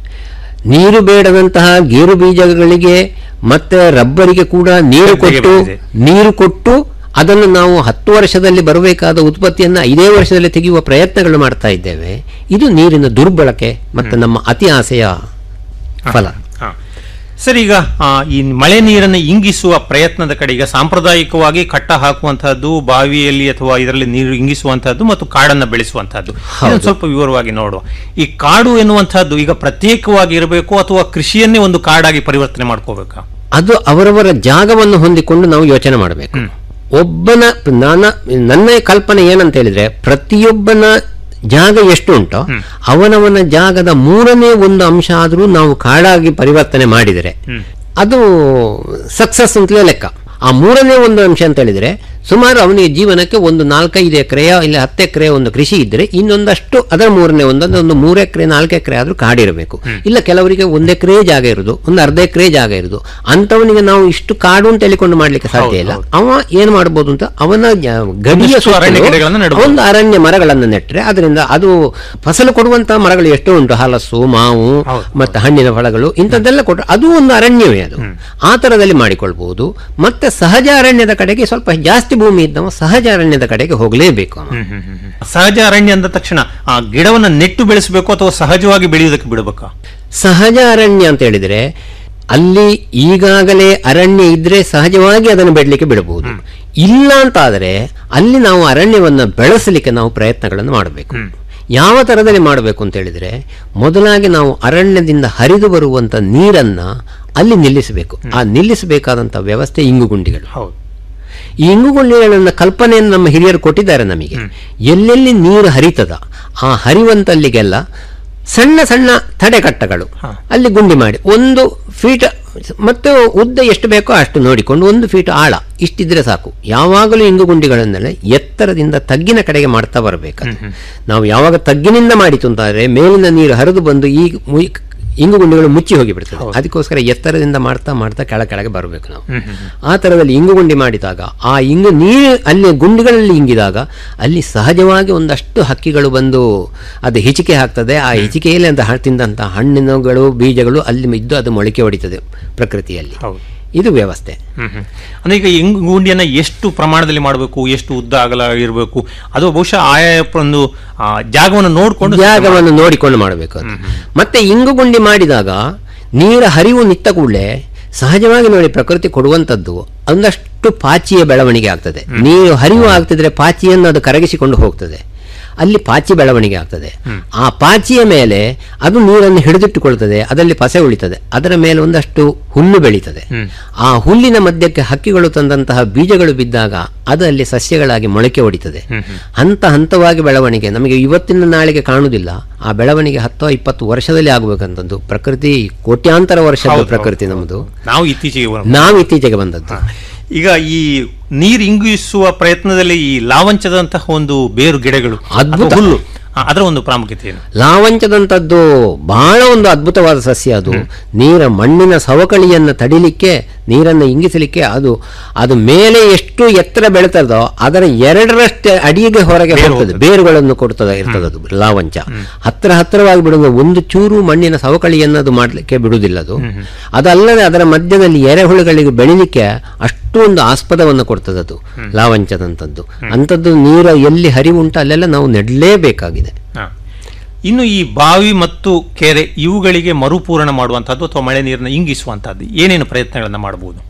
Speaker 11: ನೀರು ಬೇಡದಂತಹ ಗೇರು ಬೀಜಗಳಿಗೆ ಮತ್ತೆ ರಬ್ಬರಿಗೆ ಕೂಡ ನೀರು
Speaker 10: ಗದ್ದೆಗೆ
Speaker 11: ಕೊಟ್ಟು
Speaker 10: ಬಂದಿದೆ.
Speaker 11: ನೀರು ಕೊಟ್ಟು ಅದನ್ನು ನಾವು ಹತ್ತು ವರ್ಷದಲ್ಲಿ ಬರಬೇಕಾದ ಉತ್ಪತ್ತಿಯನ್ನು ಐದೇ ವರ್ಷದಲ್ಲಿ ತೆಗೆಯುವ ಪ್ರಯತ್ನಗಳು ಮಾಡ್ತಾ ಇದ್ದೇವೆ ಇದು ನೀರಿನ ದುರ್ಬಳಕೆ ಮತ್ತು ನಮ್ಮ ಅತಿ ಆಸೆಯ ಫಲ
Speaker 10: ಹಾ. ಸರಿ ಈಗ ಆ, ಈ ಮಳೆ ನೀರನ್ನು ಇಂಗಿಸುವ ಪ್ರಯತ್ನದ ಕಡೆ ಈಗ ಸಾಂಪ್ರದಾಯಿಕವಾಗಿ ಕಟ್ಟ ಹಾಕುವಂತಹದ್ದು ಬಾವಿಯಲ್ಲಿ ಅಥವಾ ಇದರಲ್ಲಿ ನೀರು ಇಂಗಿಸುವಂತಹದ್ದು ಮತ್ತು ಕಾಡನ್ನ ಬೆಳೆಸುವಂತಹದ್ದು ಇದನ್ನು ಸ್ವಲ್ಪ ವಿವರವಾಗಿ ನೋಡುವ ಈ ಕಾಡು ಎನ್ನುವಂತಹದ್ದು ಈಗ ಪ್ರತ್ಯೇಕವಾಗಿ ಇರಬೇಕು ಅಥವಾ ಕೃಷಿಯನ್ನೇ ಒಂದು ಕಾಡಾಗಿ ಪರಿವರ್ತನೆ ಮಾಡ್ಕೋಬೇಕಾ
Speaker 11: ಅದು ಅವರವರ ಜಾಗವನ್ನು ಹೊಂದಿಕೊಂಡು ನಾವು ಯೋಚನೆ ಮಾಡಬೇಕು ಒಬ್ಬನ ನನ್ನ ನನ್ನ ಕಲ್ಪನೆ ಏನಂತ ಹೇಳಿದ್ರೆ ಪ್ರತಿಯೊಬ್ಬನ ಜಾಗ ಎಷ್ಟು ಉಂಟೋ ಅವನವನ ಜಾಗದ ಮೂರನೇ ಒಂದು ಅಂಶ ಆದರೂ ನಾವು ಕಾಡಾಗಿ ಪರಿವರ್ತನೆ ಮಾಡಿದರೆ ಅದು ಸಕ್ಸಸ್ ಅಂತಲೇ ಲೆಕ್ಕ ಆ ಮೂರನೇ ಒಂದು ಅಂಶ ಅಂತ ಹೇಳಿದ್ರೆ ಸುಮಾರು ಅವನಿಗೆ ಜೀವನಕ್ಕೆ ಒಂದು ನಾಲ್ಕೈದು ಎಕರೆಯ ಇಲ್ಲ ಹತ್ತು ಎಕರೆ ಒಂದು ಕೃಷಿ ಇದ್ರೆ ಇನ್ನೊಂದಷ್ಟು ಅದರ ಮೂರನೇ ಒಂದೊಂದು ಒಂದು ಮೂರು ಎಕರೆ ನಾಲ್ಕು ಎಕರೆ ಆದ್ರೂ ಕಾಡಿರಬೇಕು ಇಲ್ಲ ಕೆಲವರಿಗೆ ಒಂದು ಎಕರೆ ಜಾಗ ಇರುದು ಒಂದು ಅರ್ಧ ಎಕರೆ ಜಾಗ ಇರುದು ಅಂತವನಿಗೆ ನಾವು ಇಷ್ಟು ಕಾಡು ಅಂತ ಹೇಳಿಕೊಂಡು ಮಾಡ್ಲಿಕ್ಕೆ ಸಾಧ್ಯ ಇಲ್ಲ ಅವ ಏನ್ ಮಾಡ್ಬೋದು ಅಂತ ಅವನ ಜ- ಗಡಿಯ
Speaker 10: ಒಂದಷ್ಟು ಅರಣ್ಯ
Speaker 11: ಸುತ್ತಲೂ
Speaker 10: ಗಿಡಗಳನ್ನು ನೆಡ್ಬೋದು.
Speaker 11: ಒಂದು ಅರಣ್ಯ ಮರಗಳನ್ನು ನೆಟ್ಟರೆ ಅದರಿಂದ ಅದು ಫಸಲು ಕೊಡುವಂತಹ ಮರಗಳು ಎಷ್ಟೋ ಉಂಟು ಹಲಸು ಮಾವು ಮತ್ತೆ ಹಣ್ಣಿನ ಫಲಗಳು ಇಂಥದ್ದೆಲ್ಲ ಕೊಟ್ಟರೆ ಅದು ಒಂದು ಅರಣ್ಯವೇ ಅದು ಆ ತರದಲ್ಲಿ ಮಾಡಿಕೊಳ್ಬಹುದು ಮತ್ತೆ ಸಹಜ ಅರಣ್ಯದ ಕಡೆಗೆ ಸ್ವಲ್ಪ ಜಾಸ್ತಿ ಭೂಮಿ ಇದ್ದವ ಸಹಜ ಅರಣ್ಯದ ಕಡೆಗೆ ಹೋಗಲೇಬೇಕು ಅವ.
Speaker 10: ಸಹಜ ಅರಣ್ಯ ಅಂದ ತಕ್ಷಣ ಆ ಗಿಡವನ್ನ ನೆಟ್ಟು ಬೆಳೆಸಬೇಕು ಅಥವಾ ಸಹಜವಾಗಿ ಬೆಳೆಯುವುದಕ್ಕೆ ಬಿಡಬೇಕಾ
Speaker 11: ಸಹಜ ಅರಣ್ಯ ಅಂತ ಹೇಳಿದ್ರೆ ಅಲ್ಲಿ ಈಗಾಗಲೇ ಅರಣ್ಯ ಇದ್ರೆ ಸಹಜವಾಗಿ ಅದನ್ನು ಬೆಳಲಿಕ್ಕೆ ಬಿಡಬಹುದು ಇಲ್ಲ ಅಂತಾದರೆ ಅಲ್ಲಿ ನಾವು ಅರಣ್ಯವನ್ನು ಬೆಳೆಸಲಿಕ್ಕೆ ನಾವು ಪ್ರಯತ್ನಗಳನ್ನು ಮಾಡಬೇಕು ಯಾವ ತರದಲ್ಲಿ ಮಾಡಬೇಕು ಅಂತ ಹೇಳಿದ್ರೆ ಮೊದಲಾಗಿ ನಾವು ಅರಣ್ಯದಿಂದ ಹರಿದು ಬರುವಂತ ನೀರನ್ನ ಅಲ್ಲಿ ನಿಲ್ಲಿಸಬೇಕು ಆ ನಿಲ್ಲಿಸಬೇಕಾದಂತ ವ್ಯವಸ್ಥೆ ಇಂಗುಗುಂಡಿಗಳು
Speaker 10: ಹೌದು
Speaker 11: ಈ ಇಂಗುಗುಂಡಿಗಳನ್ನ ಕಲ್ಪನೆಯನ್ನು ನಮ್ಮ ಹಿರಿಯರು ಕೊಟ್ಟಿದ್ದಾರೆ ನಮಗೆ ಎಲ್ಲೆಲ್ಲಿ ನೀರು ಹರಿತದ ಆ ಹರಿವಂತಲ್ಲಿಗೆಲ್ಲ ಸಣ್ಣ ಸಣ್ಣ ತಡೆಕಟ್ಟಗಳು ಅಲ್ಲಿ ಗುಂಡಿ ಮಾಡಿ ಒಂದು ಫೀಟ್ ಮತ್ತು ಉದ್ದ ಎಷ್ಟು ಬೇಕೋ ಅಷ್ಟು ನೋಡಿಕೊಂಡು ಒಂದು ಫೀಟ್ ಆಳ ಇಷ್ಟಿದ್ರೆ ಸಾಕು ಯಾವಾಗಲೂ ಇಂಗುಗುಂಡಿಗಳನ್ನೆಲ್ಲ ಎತ್ತರದಿಂದ ತಗ್ಗಿನ ಕಡೆಗೆ ಮಾಡ್ತಾ ಬರಬೇಕು ನಾವು ಯಾವಾಗ ತಗ್ಗಿನಿಂದ ಮಾಡಿತು ಅಂತಾದ್ರೆ ಮೇಲಿನ ನೀರು ಹರಿದು ಬಂದು ಈ ಮು- ಇಂಗುಗುಂಡಿಗಳು ಮುಚ್ಚಿ ಹೋಗಿ ಬಿಡ್ತದೆ ಅದಕ್ಕೋಸ್ಕರ ಎತ್ತರದಿಂದ ಮಾಡ್ತಾ ಮಾಡ್ತಾ ಕೆಳ ಕೆಳಗೆ ಬರಬೇಕು ನಾವು ಆ ತರದಲ್ಲಿ ಇಂಗುಗುಂಡಿ ಮಾಡಿದಾಗ ಆ ಇಂಗು ನೀರು ಅಲ್ಲಿ ಗುಂಡಿಗಳಲ್ಲಿ ಇಂಗಿದಾಗ ಅಲ್ಲಿ ಸಹಜವಾಗಿ ಒಂದಷ್ಟು ಹಕ್ಕಿಗಳು ಬಂದು ಅದು ಹಿಚಿಕೆ ಹಾಕ್ತದೆ ಆ ಹಿಚಿಕೆಯಲ್ಲಿ ಅಂತ ಹ- ತಿಂದಂತಹ ಹಣ್ಣಿನಗಳು ಬೀಜಗಳು ಅಲ್ಲಿ ಇದ್ದು ಅದು ಮೊಳಕೆ ಹೊಡಿತದೆ ಪ್ರಕೃತಿಯಲ್ಲಿ ಇದು ವ್ಯವಸ್ಥೆ
Speaker 10: ಹ್ಮ್ ಹ್ಮ್. ಅಂದ್ರೆ ಈಗ ಇಂಗುಂಡಿಯನ್ನ ಎಷ್ಟು ಪ್ರಮಾಣದಲ್ಲಿ ಮಾಡಬೇಕು ಎಷ್ಟು ಉದ್ದ ಅಗಲ ಇರಬೇಕು ಅದು ಬಹುಶಃ ಆಯಾ ಒಂದು ಆ, ಜಾಗವನ್ನು ನೋಡಿಕೊಂಡು
Speaker 11: ಜಾಗವನ್ನು ನೋಡಿಕೊಂಡು ಮಾಡಬೇಕು ಅದು ಮತ್ತೆ ಇಂಗುಗುಂಡಿ ಮಾಡಿದಾಗ ನೀರ ಹರಿವು ನಿಂತ ಕೂಡಲೇ ಸಹಜವಾಗಿ ನೋಡಿ ಪ್ರಕೃತಿ ಕೊಡುವಂಥದ್ದು ಒಂದಷ್ಟು ಪಾಚಿಯ ಬೆಳವಣಿಗೆ ಆಗ್ತದೆ ನೀರು ಹರಿವು ಆಗ್ತಿದ್ರೆ ಪಾಚಿಯನ್ನು ಅದು ಕರಗಿಸಿಕೊಂಡು ಹೋಗ್ತದೆ ಅಲ್ಲಿ ಪಾಚಿ ಬೆಳವಣಿಗೆ ಆಗ್ತದೆ ಆ ಪಾಚಿಯ ಮೇಲೆ ಅದು ನೀರನ್ನು ಹಿಡಿದಿಟ್ಟುಕೊಳ್ತದೆ ಅದರಲ್ಲಿ ಪಸೆ ಉಳಿತದೆ ಅದರ ಮೇಲೆ ಒಂದಷ್ಟು ಹುಲ್ಲು ಬೆಳೀತದೆ ಆ ಹುಲ್ಲಿನ ಮಧ್ಯಕ್ಕೆ ಹಕ್ಕಿಗಳು ತಂದಂತಹ ಬೀಜಗಳು ಬಿದ್ದಾಗ ಅದು ಅಲ್ಲಿ ಸಸ್ಯಗಳಾಗಿ ಮೊಳಕೆ ಹೊಡಿತದೆ ಹಂತ ಹಂತವಾಗಿ ಬೆಳವಣಿಗೆ ನಮಗೆ ಇವತ್ತಿನ ನಾಳೆಗೆ ಕಾಣುವುದಿಲ್ಲ ಆ ಬೆಳವಣಿಗೆ ಹತ್ತೋ ಇಪ್ಪತ್ತು ವರ್ಷದಲ್ಲಿ ಆಗಬೇಕಂತದ್ದು ಪ್ರಕೃತಿ ಕೋಟ್ಯಾಂತರ ವರ್ಷದ
Speaker 10: ಹೌದು,
Speaker 11: ಪ್ರಕೃತಿ ನಮ್ಮದು
Speaker 10: ನಾವು ಇತ್ತೀಚೆಗೆ ಬರೋಣ.
Speaker 11: ನಾವು ಇತ್ತೀಚೆಗೆ ಬಂದದ್ದು
Speaker 10: ಈಗ ಈ ನೀರು ಇಂಗಿಸುವ ಪ್ರಯತ್ನದಲ್ಲಿ ಈ ಲಾವಂಚದಂತಹ ಒಂದು ಬೇರು ಗಿಡಗಳು
Speaker 11: ಅದ್ಭುತ.
Speaker 10: ಅಥವಾ ಹುಲ್ಲು ಆ, ಅದರ ಒಂದು ಪ್ರಾಮುಖ್ಯತೆ ಏನು
Speaker 11: ಲಾವಂಚದಂಥದ್ದು ಬಹಳ ಒಂದು ಅದ್ಭುತವಾದ ಸಸ್ಯ ಅದು ನೀರ ಮಣ್ಣಿನ ಸವಕಳಿಯನ್ನು ತಡಿಲಿಕ್ಕೆ ನೀರನ್ನು ಇಂಗಿಸಲಿಕ್ಕೆ ಅದು ಅದು ಮೇಲೆ ಎಷ್ಟು ಎತ್ತರ ಬೆಳೀತದೋ ಅದರ ಎರಡರಷ್ಟೇ ಅಡಿಗೆ ಹೊರಗೆ ಹೋಗ್ತದೆ ಬೇರುಗಳನ್ನು ಕೊಡ್ತದೆ ಇರ್ತದೆ ಅದು ಲಾವಂಚ ಹತ್ರ ಹತ್ತಿರವಾಗಿ ಬಿಡುವುದು ಒಂದು ಚೂರು ಮಣ್ಣಿನ ಸವಕಳಿಯನ್ನು ಅದು ಮಾಡಲಿಕ್ಕೆ ಬಿಡುವುದಿಲ್ಲ ಅದು ಅದಲ್ಲದೆ ಅದರ ಮಧ್ಯದಲ್ಲಿ ಎರೆಹುಳುಗಳಿಗೆ ಬೆಳಿಲಿಕ್ಕೆ ಅಷ್ಟು ಒಂದು ಆಸ್ಪದವನ್ನು ಕೊಡ್ತದೆ ಅದು ಲಾವಂಚದಂಥದ್ದು ಅಂಥದ್ದು ನೀರು ಎಲ್ಲಿ ಹರಿವುಂಟು ಅಲ್ಲೆಲ್ಲ ನಾವು ನೆಡಲೇಬೇಕಾಗಿದೆ
Speaker 10: ಹಾ. ಇನ್ನು ಈ ಬಾವಿ ಮತ್ತು ಕೆರೆ ಇವುಗಳಿಗೆ ಮರುಪೂರಣ ಮಾಡುವಂತಹದ್ದು ಅಥವಾ ಮಳೆ ನೀರನ್ನು ಇಂಗಿಸುವಂತಹದ್ದು ಏನೇನು ಪ್ರಯತ್ನಗಳನ್ನು ಮಾಡಬಹುದು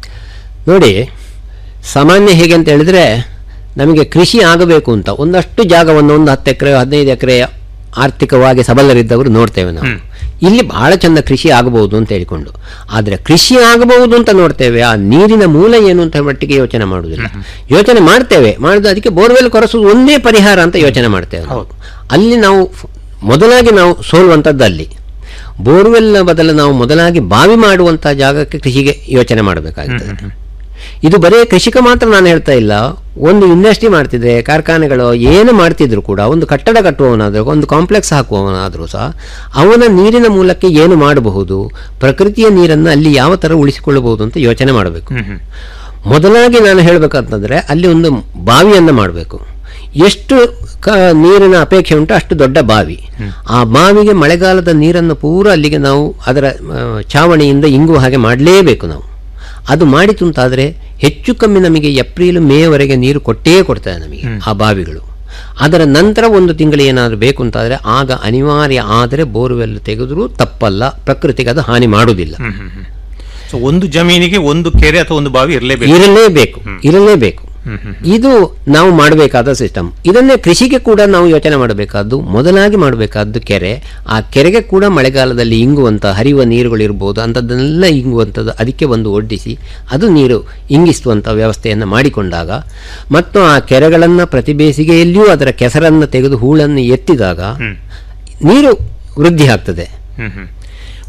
Speaker 11: ನೋಡಿ ಸಾಮಾನ್ಯ ಹೇಗೆ ಅಂತ ಹೇಳಿದ್ರೆ ನಮಗೆ ಕೃಷಿ ಆಗಬೇಕು ಅಂತ ಒಂದಷ್ಟು ಜಾಗವನ್ನು ಒಂದು ಹತ್ತು ಎಕರೆ ಹದಿನೈದು ಎಕರೆ ಆರ್ಥಿಕವಾಗಿ ಸಬಲರಿದ್ದವರು ನೋಡ್ತೇವೆ ನಾವು ಇಲ್ಲಿ ಬಹಳ ಚಂದ ಕೃಷಿ ಆಗಬಹುದು ಅಂತ ಹೇಳಿಕೊಂಡು ಆದರೆ ಕೃಷಿ ಆಗಬಹುದು ಅಂತ ನೋಡ್ತೇವೆ ಆ ನೀರಿನ ಮೂಲ ಏನು ಅಂತ ಮಟ್ಟಿಗೆ ಯೋಚನೆ ಮಾಡುವುದಿಲ್ಲ ಯೋಚನೆ ಮಾಡ್ತೇವೆ ಮಾಡಿದ ಅದಕ್ಕೆ ಬೋರ್ವೆಲ್ ಕೊರೆಸುವುದು ಒಂದೇ ಪರಿಹಾರ ಅಂತ ಯೋಚನೆ ಮಾಡ್ತೇವೆ ನಾವು. ಅಲ್ಲಿ ನಾವು ಫ್- ಮೊದಲಾಗಿ ನಾವು ಸೋಲುವಂಥದ್ದು ಅಲ್ಲಿ ಬೋರ್ವೆಲ್ನ ಬದಲು ನಾವು ಮೊದಲಾಗಿ ಬಾವಿ ಮಾಡುವಂಥ ಜಾಗಕ್ಕೆ ಕೃಷಿಗೆ ಯೋಚನೆ ಮಾಡಬೇಕಾಗ್ತದೆ ಇದು ಬರೀ ಕೃಷಿಕ ಮಾತ್ರ ನಾನು ಹೇಳ್ತಾ ಇಲ್ಲ ಒಂದು ಇಂಡಸ್ಟ್ರಿ ಮಾಡ್ತಿದ್ರೆ ಕಾರ್ಖಾನೆಗಳು ಏನು ಮಾಡ್ತಿದ್ರು ಕೂಡ ಒಂದು ಕಟ್ಟಡ ಕಟ್ಟುವವನಾದರೂ ಒಂದು ಕಾಂಪ್ಲೆಕ್ಸ್ ಹಾಕುವವನಾದರೂ ಸಹ ಅವನ ನೀರಿನ ಮೂಲಕ್ಕೆ ಏನು ಮಾಡಬಹುದು ಪ್ರಕೃತಿಯ ನೀರನ್ನು ಅಲ್ಲಿ ಯಾವ ಥರ ಉಳಿಸಿಕೊಳ್ಳಬಹುದು ಅಂತ ಯೋಚನೆ ಮಾಡಬೇಕು ಮೊದಲಾಗಿ ನಾನು ಹೇಳಬೇಕಂತಂದ್ರೆ ಅಲ್ಲಿ ಒಂದು ಬಾವಿಯನ್ನು ಮಾಡಬೇಕು ಎಷ್ಟು ಕ ನೀರಿನ ಅಪೇಕ್ಷೆ ಉಂಟು ಅಷ್ಟು ದೊಡ್ಡ ಬಾವಿ ಆ ಬಾವಿಗೆ ಮಳೆಗಾಲದ ನೀರನ್ನು ಪೂರ ಅಲ್ಲಿಗೆ ನಾವು ಅದರ ಆ, ಛಾವಣಿಯಿಂದ ಇಂಗುವ ಹಾಗೆ ಮಾಡಲೇಬೇಕು ನಾವು ಅದು ಮಾಡಿತು ಅಂತಾದರೆ ಹೆಚ್ಚು ಕಮ್ಮಿ ನಮಗೆ ಏಪ್ರಿಲ್ ಮೇವರೆಗೆ ನೀರು ಕೊಟ್ಟೇ ಕೊಡ್ತದೆ ನಮಗೆ ಆ ಬಾವಿಗಳು ಅದರ ನಂತರ ಒಂದು ತಿಂಗಳು ಏನಾದರೂ ಬೇಕು ಅಂತಾದರೆ ಆಗ ಅನಿವಾರ್ಯ ಆದರೆ ಬೋರ್ವೆಲ್ ತೆಗೆದರೂ ತಪ್ಪಲ್ಲ ಪ್ರಕೃತಿಗೆ ಅದು ಹಾನಿ ಮಾಡುವುದಿಲ್ಲ
Speaker 10: ಸೊ ಒಂದು ಜಮೀನಿಗೆ ಒಂದು ಕೆರೆ ಅಥವಾ ಒಂದು ಬಾವಿ ಇರಲೇಬೇಕು
Speaker 11: ಇರಲೇಬೇಕು ಇರಲೇಬೇಕು ಇದು ನಾವು ಮಾಡಬೇಕಾದ ಸಿಸ್ಟಮ್ ಇದನ್ನೇ ಕೃಷಿಗೆ ಕೂಡ ನಾವು ಯೋಚನೆ ಮಾಡಬೇಕಾದ್ದು ಮೊದಲಾಗಿ ಮಾಡಬೇಕಾದ್ದು ಕೆರೆ ಆ ಕೆರೆಗೆ ಕೂಡ ಮಳೆಗಾಲದಲ್ಲಿ ಇಂಗುವಂಥ ಹರಿಯುವ ನೀರುಗಳು ಇರ್ಬೋದು ಅಂಥದ್ದನ್ನೆಲ್ಲ ಇಂಗುವಂಥದ್ದು ಅದಕ್ಕೆ ಒಂದು ಒಡ್ಡಿಸಿ ಅದು ನೀರು ಇಂಗಿಸುವಂಥ ವ್ಯವಸ್ಥೆಯನ್ನು ಮಾಡಿಕೊಂಡಾಗ ಮತ್ತು ಆ ಕೆರೆಗಳನ್ನು ಪ್ರತಿ ಬೇಸಿಗೆಯಲ್ಲಿಯೂ ಅದರ ಕೆಸರನ್ನು ತೆಗೆದು ಹೂಳನ್ನು ಎತ್ತಿದಾಗ ನೀರು ವೃದ್ಧಿ ಆಗ್ತದೆ
Speaker 10: ಹ್ಮ್ ಹ್ಮ್.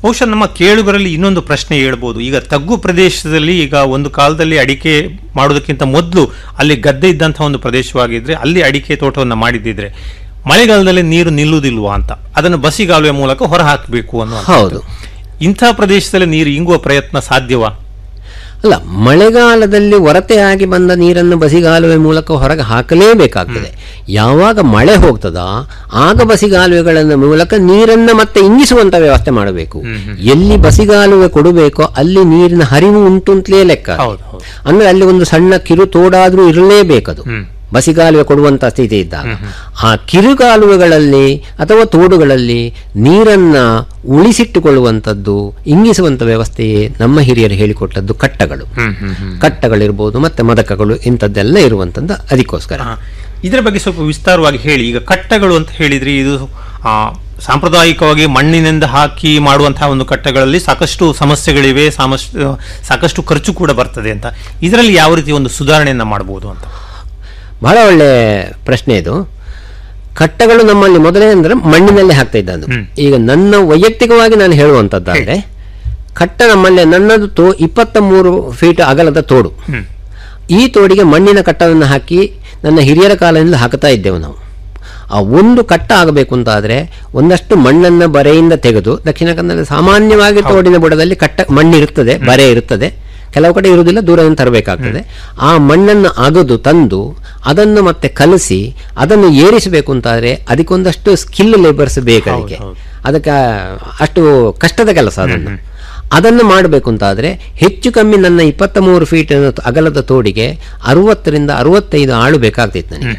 Speaker 10: ಬಹುಶಃ ನಮ್ಮ ಕೇಳುಗರಲ್ಲಿ ಇನ್ನೊಂದು ಪ್ರಶ್ನೆ ಹೇಳ್ಬೋದು ಈಗ ತಗ್ಗು ಪ್ರದೇಶದಲ್ಲಿ ಈಗ ಒಂದು ಕಾಲದಲ್ಲಿ ಅಡಿಕೆ ಮಾಡೋದಕ್ಕಿಂತ ಮೊದಲು ಅಲ್ಲಿ ಗದ್ದೆ ಇದ್ದಂತಹ ಒಂದು ಪ್ರದೇಶವಾಗಿದ್ರೆ ಅಲ್ಲಿ ಅಡಿಕೆ ತೋಟವನ್ನು ಮಾಡಿದ್ದಿದ್ರೆ ಮಳೆಗಾಲದಲ್ಲಿ ನೀರು ನಿಲ್ಲುವುದಿಲ್ವಾ ಅಂತ ಅದನ್ನು ಬಸಿಗಾಲುವೆ ಮೂಲಕ ಹೊರ ಹಾಕಬೇಕು ಅನ್ನೋ
Speaker 11: ಹೌದು.
Speaker 10: ಇಂಥ ಪ್ರದೇಶದಲ್ಲಿ ನೀರು ಇಂಗುವ ಪ್ರಯತ್ನ ಸಾಧ್ಯವಾ
Speaker 11: ಅಲ್ಲ ಮಳೆಗಾಲದಲ್ಲಿ ಹೊರತೆಯಾಗಿ ಬಂದ ನೀರನ್ನು ಬಸಿಗಾಲುವೆ ಮೂಲಕ ಹೊರಗೆ ಹಾಕಲೇಬೇಕಾಗ್ತದೆ ಯಾವಾಗ ಮಳೆ ಹೋಗ್ತದ ಆಗ ಬಸಿಗಾಲುವೆಗಳ ಮೂಲಕ ನೀರನ್ನು ಮತ್ತೆ ಇಂಗಿಸುವಂತ ವ್ಯವಸ್ಥೆ ಮಾಡಬೇಕು ಎಲ್ಲಿ ಬಸಿಗಾಲುವೆ ಕೊಡಬೇಕೋ ಅಲ್ಲಿ ನೀರಿನ ಹರಿವು ಉಂಟು ಅಂತಲೇ ಲೆಕ್ಕ ಅಂದ್ರೆ ಅಲ್ಲಿ ಒಂದು ಸಣ್ಣ ಕಿರು ತೋಡಾದ್ರೂ ಇರಲೇಬೇಕದು ಬಸಿಗಾಲುವೆ ಕೊಡುವಂತ ಸ್ಥಿತಿ ಇದ್ದಾಗ ಆ ಕಿರುಗಾಲುವೆಗಳಲ್ಲಿ ಅಥವಾ ತೋಡುಗಳಲ್ಲಿ ನೀರನ್ನ ಉಳಿಸಿಟ್ಟುಕೊಳ್ಳುವಂಥದ್ದು ಇಂಗಿಸುವಂತ ವ್ಯವಸ್ಥೆಯೇ ನಮ್ಮ ಹಿರಿಯರು ಹೇಳಿಕೊಟ್ಟದ್ದು ಕಟ್ಟಗಳು ಕಟ್ಟಗಳಿರ್ಬೋದು ಮತ್ತೆ ಮದಕಗಳು ಇಂಥದ್ದೆಲ್ಲ ಇರುವಂತದ್ದು ಅದಕ್ಕೋಸ್ಕರ
Speaker 10: ಇದರ ಬಗ್ಗೆ ಸ್ವಲ್ಪ ವಿಸ್ತಾರವಾಗಿ ಹೇಳಿ ಈಗ ಕಟ್ಟಗಳು ಅಂತ ಹೇಳಿದ್ರಿ ಇದು ಆ, ಸಾಂಪ್ರದಾಯಿಕವಾಗಿ ಮಣ್ಣಿನಿಂದ ಹಾಕಿ ಮಾಡುವಂತಹ ಒಂದು ಕಟ್ಟಗಳಲ್ಲಿ ಸಾಕಷ್ಟು ಸಮಸ್ಯೆಗಳಿವೆ ಸಾಮಷ್ಟು ಸಾಕಷ್ಟು ಖರ್ಚು ಕೂಡ ಬರ್ತದೆ ಅಂತ ಇದರಲ್ಲಿ ಯಾವ ರೀತಿ ಒಂದು ಸುಧಾರಣೆಯನ್ನ ಮಾಡಬಹುದು ಅಂತ
Speaker 11: ಬಹಳ ಒಳ್ಳೆ ಪ್ರಶ್ನೆ ಇದು ಕಟ್ಟಗಳು ನಮ್ಮಲ್ಲಿ ಮೊದಲೇ ಅಂದ್ರೆ ಮಣ್ಣಿನಲ್ಲೇ ಹಾಕ್ತಾ ಇದ್ದದ್ದು ಈಗ ನನ್ನ ವೈಯಕ್ತಿಕವಾಗಿ ನಾನು ಹೇಳುವಂತದ್ದಾದ್ರೆ ಕಟ್ಟ ನಮ್ಮಲ್ಲಿ ನನ್ನದು ತೋ ಇಪ್ಪತ್ತ ಮೂರು ಫೀಟ್ ಅಗಲದ ತೋಡು ಈ ತೋಡಿಗೆ ಮಣ್ಣಿನ ಕಟ್ಟವನ್ನು ಹಾಕಿ ನನ್ನ ಹಿರಿಯರ ಕಾಲದಿಂದ ಹಾಕ್ತಾ ಇದ್ದೆವು ನಾವು ಆ ಒಂದು ಕಟ್ಟ ಆಗಬೇಕು ಅಂತಾದ್ರೆ ಒಂದಷ್ಟು ಮಣ್ಣನ್ನ ಬರೆಯಿಂದ ತೆಗೆದು ದಕ್ಷಿಣ ಕನ್ನಡ ಸಾಮಾನ್ಯವಾಗಿ ತೋಡಿನ ಬುಡದಲ್ಲಿ ಕಟ್ಟ ಮಣ್ಣಿರುತ್ತದೆ ಬರೆ ಇರುತ್ತದೆ ಕೆಲವು ಕಡೆ ಇರುವುದಿಲ್ಲ ದೂರದಿಂದ ತರಬೇಕಾಗ್ತದೆ ಆ ಮಣ್ಣನ್ನು ಅಗದು ತಂದು ಅದನ್ನು ಮತ್ತೆ ಕಲಸಿ ಅದನ್ನು ಏರಿಸಬೇಕು ಅಂತಾದ್ರೆ ಅದಕ್ಕೊಂದಷ್ಟು ಸ್ಕಿಲ್ ಲೇಬರ್ಸ್ ಬೇಕು ಅದಕ್ಕೆ ಅದಕ್ಕೆ ಅಷ್ಟು ಕಷ್ಟದ ಕೆಲಸ ಅದನ್ನು ಅದನ್ನು ಮಾಡಬೇಕು ಅಂತಾದ್ರೆ ಹೆಚ್ಚು ಕಮ್ಮಿ ನನ್ನ ಇಪ್ಪತ್ತ ಮೂರು ಫೀಟ್ ಅಗಲದ ತೋಡಿಗೆ ಅರವತ್ತರಿಂದ ಅರವತ್ತೈದು ಆಳು ಬೇಕಾಗ್ತಿತ್ತು ನನಗೆ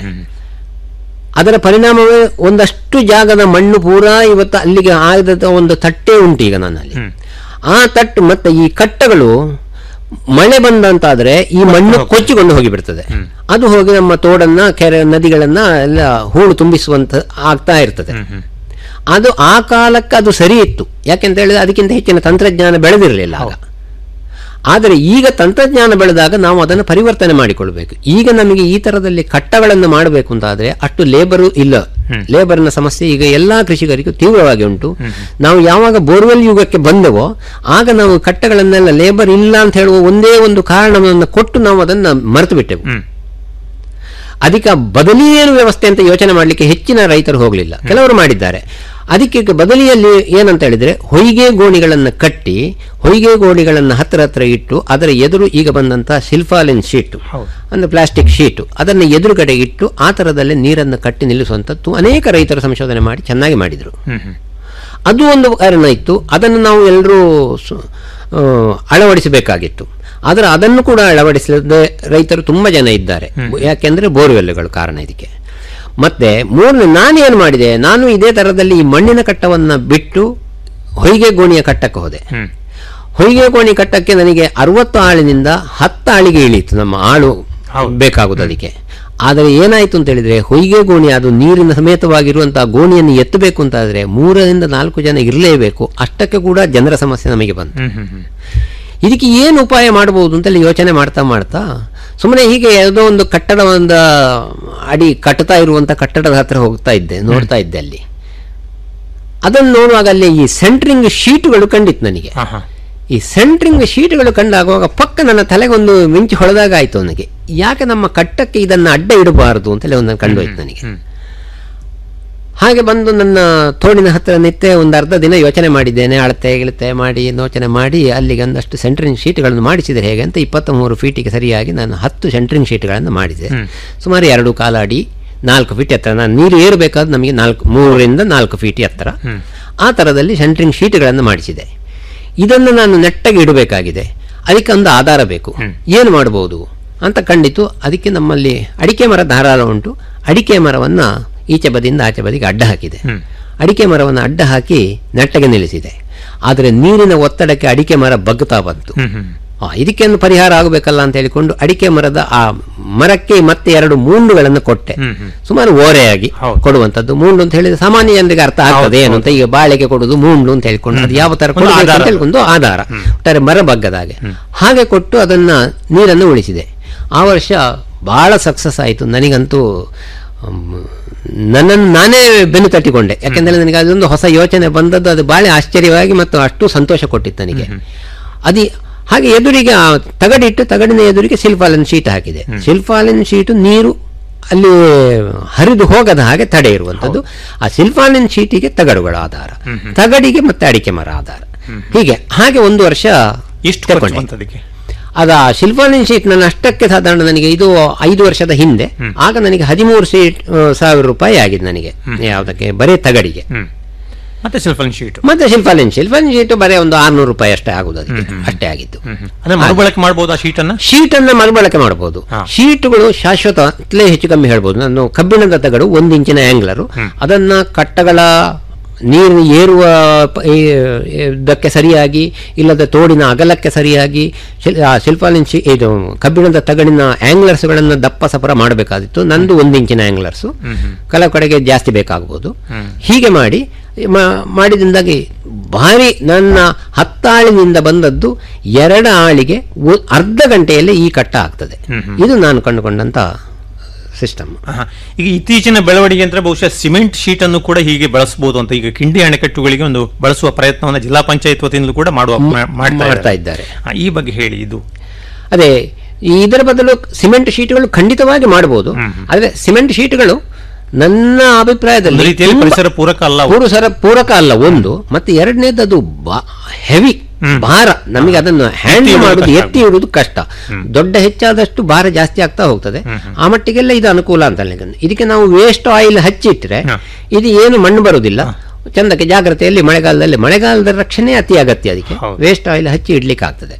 Speaker 11: ಅದರ ಪರಿಣಾಮವೇ ಒಂದಷ್ಟು ಜಾಗದ ಮಣ್ಣು ಪೂರಾ ಇವತ್ತು ಅಲ್ಲಿಗೆ ಆದ ಒಂದು ತಟ್ಟೆ ಉಂಟು ಈಗ ನನ್ನಲ್ಲಿ ಆ ತಟ್ಟು ಮತ್ತೆ ಈ ಕಟ್ಟಗಳು ಮಳೆ ಬಂದಂತಾದ್ರೆ ಈ ಮಣ್ಣು ಕೊಚ್ಚಿಕೊಂಡು ಹೋಗಿಬಿಡ್ತದೆ ಅದು ಹೋಗಿ ನಮ್ಮ ತೋಡನ್ನ ಕೆರೆ ನದಿಗಳನ್ನ ಎಲ್ಲ ಹೂಳು ತುಂಬಿಸುವಂತ ಆಗ್ತಾ ಇರ್ತದೆ ಅದು ಆ ಕಾಲಕ್ಕೆ ಅದು ಸರಿ ಇತ್ತು ಯಾಕೆಂತ ಹೇಳಿದ್ರೆ ಅದಕ್ಕಿಂತ ಹೆಚ್ಚಿನ ತಂತ್ರಜ್ಞಾನ ಬೆಳೆದಿರಲಿಲ್ಲ ಆಗ ಆದರೆ ಈಗ ತಂತ್ರಜ್ಞಾನ ಬೆಳೆದಾಗ ನಾವು ಅದನ್ನು ಪರಿವರ್ತನೆ ಮಾಡಿಕೊಳ್ಬೇಕು ಈಗ ನಮಗೆ ಈ ತರದಲ್ಲಿ ಕಟ್ಟಗಳನ್ನು ಮಾಡಬೇಕು ಅಂತಾದ್ರೆ ಅಷ್ಟು ಲೇಬರು ಇಲ್ಲ ಲೇಬರ್ನ ಸಮಸ್ಯೆ ಈಗ ಎಲ್ಲಾ ಕೃಷಿಕರಿಗೂ ತೀವ್ರವಾಗಿ ಉಂಟು ನಾವು ಯಾವಾಗ ಬೋರ್ವೆಲ್ ಯುಗಕ್ಕೆ ಬಂದೆವೋ ಆಗ ನಾವು ಕಟ್ಟಗಳನ್ನೆಲ್ಲ ಲೇಬರ್ ಇಲ್ಲ ಅಂತ ಹೇಳುವ ಒಂದೇ ಒಂದು ಕಾರಣವನ್ನು ಕೊಟ್ಟು ನಾವು ಅದನ್ನ ಮರೆತು ಬಿಟ್ಟೆವು ಅದಕ್ಕೆ ಬದಲಿ ಏನು ವ್ಯವಸ್ಥೆ ಅಂತ ಯೋಚನೆ ಮಾಡಲಿಕ್ಕೆ ಹೆಚ್ಚಿನ ರೈತರು ಹೋಗಲಿಲ್ಲ ಕೆಲವರು ಮಾಡಿದ್ದಾರೆ ಅದಕ್ಕೆ ಬದಲಿಯಲ್ಲಿ ಏನಂತ ಹೇಳಿದ್ರೆ ಹೊಯ್ಗೆ ಗೋಣಿಗಳನ್ನು ಕಟ್ಟಿ ಹೊಯ್ಗೆ ಗೋಣಿಗಳನ್ನು ಹತ್ತಿರ ಹತ್ತಿರ ಇಟ್ಟು ಅದರ ಎದುರು ಈಗ ಬಂದಂತ ಸಿಲ್ಫಾಲಿನ್ ಶೀಟು ಅಂದ್ರೆ ಪ್ಲಾಸ್ಟಿಕ್ ಶೀಟು ಅದನ್ನು ಎದುರುಗಡೆ ಇಟ್ಟು ಆ ಥರದಲ್ಲೇ ನೀರನ್ನು ಕಟ್ಟಿ ನಿಲ್ಲಿಸುವಂಥದ್ದು ಅನೇಕ ರೈತರು ಸಂಶೋಧನೆ ಮಾಡಿ ಚೆನ್ನಾಗಿ ಮಾಡಿದರು ಅದು ಒಂದು ಕಾರಣ ಇತ್ತು ಅದನ್ನು ನಾವು ಎಲ್ಲರೂ ಸು- ಆ, ಅಳವಡಿಸಬೇಕಾಗಿತ್ತು ಆದರೆ ಅದನ್ನು ಕೂಡ ಅಳವಡಿಸದೆ ರೈತರು ತುಂಬ ಜನ ಇದ್ದಾರೆ ಯಾಕೆಂದ್ರೆ ಬೋರ್ವೆಲ್ಗಳು ಕಾರಣ ಇದಕ್ಕೆ ಮತ್ತೆ ಮೂರನೇ ನಾನೇನು ಮಾಡಿದೆ ನಾನು ಇದೇ ತರದಲ್ಲಿ ಈ ಮಣ್ಣಿನ ಕಟ್ಟವನ್ನ ಬಿಟ್ಟು ಹೊಯ್ಗೆ ಗೋಣಿಯ ಕಟ್ಟಕ್ಕೆ ಹೋದೆ ಹೊಯ್ಗೆ ಗೋಣಿ ಕಟ್ಟಕ್ಕೆ ನನಗೆ ಅರವತ್ತು ಆಳಿನಿಂದ ಹತ್ತು ಆಳಿಗೆ ಇಳೀತು ನಮ್ಮ ಆಳು ಬೇಕಾಗುದು ಅದಕ್ಕೆ ಆದರೆ ಏನಾಯ್ತು ಅಂತ ಹೇಳಿದ್ರೆ ಹೊಯ್ಗೆ ಗೋಣಿ ಅದು ನೀರಿನ ಸಮೇತವಾಗಿರುವಂತಹ ಗೋಣಿಯನ್ನು ಎತ್ತಬೇಕು ಅಂತಾದ್ರೆ ಮೂರರಿಂದ ನಾಲ್ಕು ಜನ ಇರಲೇಬೇಕು ಅಷ್ಟಕ್ಕೆ ಕೂಡ ಜನರ ಸಮಸ್ಯೆ ನಮಗೆ ಬಂತು ಇದಕ್ಕೆ ಏನು ಉಪಾಯ ಮಾಡಬಹುದು ಅಂತೇಳಿ ಯೋಚನೆ ಮಾಡ್ತಾ ಮಾಡ್ತಾ ಸುಮ್ಮನೆ ಹೀಗೆ ಯಾವುದೋ ಒಂದು ಕಟ್ಟಡ ಒಂದು ಅಡಿ ಕಟ್ತಾ ಇರುವಂತ ಕಟ್ಟಡದ ಹತ್ರ ಹೋಗ್ತಾ ಇದ್ದೆ ನೋಡ್ತಾ ಇದ್ದೆ ಅಲ್ಲಿ ಅದನ್ನು ನೋಡುವಾಗ ಅಲ್ಲಿ ಈ ಸೆಂಟ್ರಿಂಗ್ ಶೀಟುಗಳು ಕಂಡಿತ್ತು ನನಗೆ ಈ ಸೆಂಟ್ರಿಂಗ್ ಶೀಟ್ಗಳು ಕಂಡಾಗುವಾಗ ಪಕ್ಕ ನನ್ನ ತಲೆಗೊಂದು ಮಿಂಚು ಹೊಳೆದಾಗ ಆಯ್ತು ನನಗೆ ಯಾಕೆ ನಮ್ಮ ಕಟ್ಟಕ್ಕೆ ಇದನ್ನ ಅಡ್ಡ ಇಡಬಾರದು ಅಂತೇಳಿ ಒಂದು ಕಂಡೋಯ್ತು ನನಗೆ ಹಾಗೆ ಬಂದು ನನ್ನ ತೋಡಿನ ಹತ್ತಿರ ನಿತ್ಯ ಒಂದು ಅರ್ಧ ದಿನ ಯೋಚನೆ ಮಾಡಿದ್ದೇನೆ ಅಳತೆ ಗಿಳತೆ ಮಾಡಿ ಯೋಚನೆ ಮಾಡಿ ಅಲ್ಲಿಗೆ ಒಂದಷ್ಟು ಸೆಂಟ್ರಿಂಗ್ ಶೀಟ್ಗಳನ್ನು ಮಾಡಿಸಿದರೆ ಹೇಗೆ ಅಂತ ಇಪ್ಪತ್ತ ಮೂರು ಫೀಟಿಗೆ ಸರಿಯಾಗಿ ನಾನು ಹತ್ತು ಸೆಂಟ್ರಿಂಗ್ ಶೀಟ್ಗಳನ್ನು ಮಾಡಿದೆ ಸುಮಾರು ಎರಡು ಕಾಲ ಅಡಿ ನಾಲ್ಕು ಫೀಟ್ ಎತ್ತರ ನಾನು ನೀರು ಏರಬೇಕಾದ್ರೆ ನಮಗೆ ನಾಲ್ಕು ಮೂರರಿಂದ ನಾಲ್ಕು ಫೀಟ್ ಎತ್ತರ ಆ ಥರದಲ್ಲಿ ಸೆಂಟ್ರಿಂಗ್ ಶೀಟ್ಗಳನ್ನು ಮಾಡಿಸಿದೆ ಇದನ್ನು ನಾನು ನೆಟ್ಟಾಗಿ ಇಡಬೇಕಾಗಿದೆ ಅದಕ್ಕೆ ಒಂದು ಆಧಾರ ಬೇಕು ಏನು ಮಾಡಬಹುದು ಅಂತ ಕಂಡಿತು ಅದಕ್ಕೆ ನಮ್ಮಲ್ಲಿ ಅಡಿಕೆ ಮರ ಧಾರಾಳ ಉಂಟು ಅಡಿಕೆ ಮರವನ್ನ ಈಚೆ ಬದಿಯಿಂದ ಆಚೆ ಬದಿಗೆ ಅಡ್ಡ ಹಾಕಿದೆ ಅಡಿಕೆ ಮರವನ್ನು ಅಡ್ಡ ಹಾಕಿ ನೆಟ್ಟಗೆ ನಿಲ್ಲಿಸಿದೆ ಆದರೆ ನೀರಿನ ಒತ್ತಡಕ್ಕೆ ಅಡಿಕೆ ಮರ ಬಗ್ತಾ ಬಂತು ಆ, ಇದಕ್ಕೆಂದು ಪರಿಹಾರ ಆಗಬೇಕಲ್ಲ ಅಂತ ಹೇಳಿಕೊಂಡು ಅಡಿಕೆ ಮರದ ಆ ಮರಕ್ಕೆ ಮತ್ತೆ ಎರಡು ಮೂಂಡುಗಳನ್ನು ಕೊಟ್ಟೆ ಸುಮಾರು ಓರೆಯಾಗಿ ಕೊಡುವಂತದ್ದು ಮೂಂಡು ಅಂತ ಹೇಳಿದ್ರೆ ಸಾಮಾನ್ಯ ಜನರಿಗೆ ಅರ್ಥ ಆಗ್ತದೆ ಏನು ಅಂತ ಈಗ ಬಾಳೆಗೆ ಕೊಡುದು ಮೂಂಡು ಅಂತ ಹೇಳ್ಕೊಂಡು ಅದು ಯಾವ ತರ ಕೊಡಬೇಕು ಅಂತ ಹೇಳ್ಕೊಂಡು ಆಧಾರ ಒಟ್ಟಾರೆ ಮರ ಬಗ್ಗದ ಹಾಗೆ ಹಾಗೆ ಕೊಟ್ಟು ಅದನ್ನ ನೀರನ್ನು ಉಳಿಸಿದೆ ಆ ವರ್ಷ ಬಹಳ ಸಕ್ಸಸ್ ಆಯಿತು ನನಗಂತೂ ಮ್, ನನ್ನನ್ನು ನಾನೇ ಬೆನ್ನು ತಟ್ಟಿಕೊಂಡೆ ಯಾಕೆಂದ್ರೆ ನನಗೆ ಅದೊಂದು ಹೊಸ ಯೋಚನೆ ಬಂದದ್ದು ಅದು ಬಹಳ ಆಶ್ಚರ್ಯವಾಗಿ ಮತ್ತು ಅಷ್ಟು ಸಂತೋಷ ಕೊಟ್ಟಿತ್ತು ನನಗೆ ಅದು ಹಾಗೆ ಎದುರಿಗೆ ಆ ತಗಡಿಟ್ಟು ತಗಡಿನ ಎದುರಿಗೆ ಸಿಲ್ಫಾಲಿನ್ ಶೀಟ್ ಹಾಕಿದೆ ಸಿಲ್ಫಾಲಿನ್ ಶೀಟು ನೀರು ಅಲ್ಲಿ ಹರಿದು ಹೋಗದ ಹಾಗೆ ತಡೆ ಇರುವಂಥದ್ದು ಆ ಸಿಲ್ಫಾಲಿನ್ ಶೀಟಿಗೆ ತಗಡುಗಳ ಆಧಾರ ತಗಡಿಗೆ ಮತ್ತೆ ಅಡಿಕೆ ಮರ ಆಧಾರ ಹೀಗೆ ಹಾಗೆ ಒಂದು ವರ್ಷ
Speaker 10: ಎಷ್ಟು ಖರ್ಚು
Speaker 11: ತಗೊಂಡೆ.
Speaker 10: ಬಂತು ಅದಕ್ಕೆ
Speaker 11: ಅದ ಶಿಲ್ಪಾಲಿನ್ ಶೀಟ್ ನನ್ನ ಅಷ್ಟಕ್ಕೆ ಸಾಧಾರಣ ನನಗೆ ಇದು ಐದು ವರ್ಷದ ಹಿಂದೆ ಆಗ ನನಗೆ ಹದಿಮೂರು ಸೀಟ್ ಆ, ಸಾವಿರ ರೂಪಾಯಿ ಆಗಿದೆ ನನಗೆ ಯಾವುದಕ್ಕೆ ಬರೇ ತಗಡಿಗೆ
Speaker 10: ಮತ್ತೆ ಶಿಲ್ಫನ್ ಶೀಟ್
Speaker 11: ಮತ್ತೆ ಶಿಲ್ಪಾಲಿನ್ ಶಿಲ್ಪಾಲಿನ್ ಶೀಟ್ ಬರೇ ಒಂದು ಆರ್ನೂರು ರೂಪಾಯಿ ಅಷ್ಟೇ ಆಗುದು ಅದಕ್ಕೆ ಅಷ್ಟೇ ಆಗಿತ್ತು
Speaker 10: ಅಂದ್ರೆ ಮರುಬಳಕೆ ಮಾಡಬಹುದು ಆ ಶೀಟ್ ಅನ್ನ
Speaker 11: ಶೀಟ್ ಅನ್ನ ಮರುಬಳಕೆ ಮಾಡಬಹುದು ಶೀಟ್ಗಳು ಶಾಶ್ವತ ಅತ್ಲೇ ಹೆಚ್ಚು ಕಮ್ಮಿ ಹೇಳ್ಬೋದು ನಾನು ಕಬ್ಬಿಣದ ತಗಡು ಒಂದು ಇಂಚಿನ ಆಂಗ್ಲರು ಅದನ್ನ ಕಟ್ಟಗಳ ನೀರು ಏರುವ ಪ- ಈ- ಇದಕ್ಕೆ ಸರಿಯಾಗಿ ಇಲ್ಲದ ತೋಡಿನ ಅಗಲಕ್ಕೆ ಸರಿಯಾಗಿ ಶಿಲ್- ಆ ಶಿಲ್ಪಾಲಿನ್ ಶೀ ಇದು ಕಬ್ಬಿಣದ ತಗಡಿನ ಆಂಗ್ಲರ್ಸ್ಗಳನ್ನು ದಪ್ಪ ಸಪರ ಮಾಡಬೇಕಾದಿತ್ತು ನಂದು ಒಂದು ಇಂಚಿನ ಆಂಗ್ಲರ್ಸು ಕೆಲವು ಕಡೆಗೆ ಜಾಸ್ತಿ ಬೇಕಾಗ್ಬೋದು ಹೀಗೆ ಮಾಡಿ ಮ- ಮಾಡಿದಿಂದಾಗಿ ಭಾರಿ ನನ್ನ ಹತ್ತಾಳಿನಿಂದ ಬಂದದ್ದು ಎರಡು ಆಳಿಗೆ ಒ- ಅರ್ಧ ಗಂಟೆಯಲ್ಲಿ ಈ ಕಟ್ಟ ಆಗ್ತದೆ ಇದು ನಾನು ಕಂಡುಕೊಂಡಂತ ಸಿಸ್ಟಮ್
Speaker 10: ಆಹಾ. ಈಗ ಇತ್ತೀಚಿನ ಬೆಳವಣಿಗೆ ಅಂದ್ರೆ ಬಹುಶಃ ಸಿಮೆಂಟ್ ಶೀಟ್ ಅನ್ನು ಕೂಡ ಹೀಗೆ ಬಳಸಬಹುದು ಅಂತ ಈಗ ಕಿಂಡಿ ಅಣೆಕಟ್ಟುಗಳಿಗೆ ಒಂದು ಬಳಸುವ ಪ್ರಯತ್ನವನ್ನು ಜಿಲ್ಲಾ ಪಂಚಾಯತ್ ವತಿಯಿಂದಲೂ ಕೂಡ ಮಾಡುವ ಮಾ- ಮಾಡ್ತಾ
Speaker 11: ಮಾಡ್ತಾ
Speaker 10: ಇದ್ದಾರೆ
Speaker 11: ಇದ್ದಾರೆ.
Speaker 10: ಆ, ಈ ಬಗ್ಗೆ ಹೇಳಿ ಇದು
Speaker 11: ಅದೇ ಈ ಇದರ ಬದಲು ಸಿಮೆಂಟ್ ಶೀಟ್ಗಳು ಖಂಡಿತವಾಗಿ ಮಾಡಬಹುದು ಆದರೆ ಸಿಮೆಂಟ್ ಶೀಟ್ಗಳು ನನ್ನ ಅಭಿಪ್ರಾಯದಲ್ಲಿ
Speaker 10: ಒಂದು ರೀತಿಯಲ್ಲಿ
Speaker 11: ತುಂಬಾ-
Speaker 10: ಪರಿಸರ ಪೂರಕ ಅಲ್ಲ ಅವು.
Speaker 11: ಪೂರಸರ ಪೂರಕ ಅಲ್ಲ ಒಂದು ಮತ್ತೆ ಎರಡನೇದು ಅದು ಹೆವಿ ಭಾರ ನಮಗೆ ಅದನ್ನು ಹ್ಯಾಂಡಲ್
Speaker 10: ಇಡುವುದು
Speaker 11: ಮಾಡುದು
Speaker 10: ಕಷ್ಟ
Speaker 11: ಎತ್ತಿ ಇಡುವುದು ಕಷ್ಟ ದೊಡ್ಡ ಹೆಚ್ಚಾದಷ್ಟು ಭಾರ ಜಾಸ್ತಿ ಆಗ್ತಾ ಹೋಗ್ತದೆ ಆ ಮಟ್ಟಿಗೆಲ್ಲ ಇದು ಅನುಕೂಲ ಅಂತ ಹೇಳಿದ್ರೆ ಇದಕ್ಕೆ ನಾವು ವೇಸ್ಟ್ ಆಯಿಲ್ ಹಚ್ಚಿಟ್ರೆ ಇದು ಏನು ಮಣ್ಣು ಬರುವುದಿಲ್ಲ ಚಂದಕ್ಕೆ ಜಾಗ್ರತೆಯಲ್ಲಿ ಮಳೆಗಾಲದಲ್ಲಿ ಮಳೆಗಾಲದ ರಕ್ಷಣೆ ಅತಿ ಅಗತ್ಯ ಅದಕ್ಕೆ ವೇಸ್ಟ್ ಆಯಿಲ್ ಹಚ್ಚಿ ಇಡ್ಲಿಕ್ಕೆ ಆಗ್ತದೆ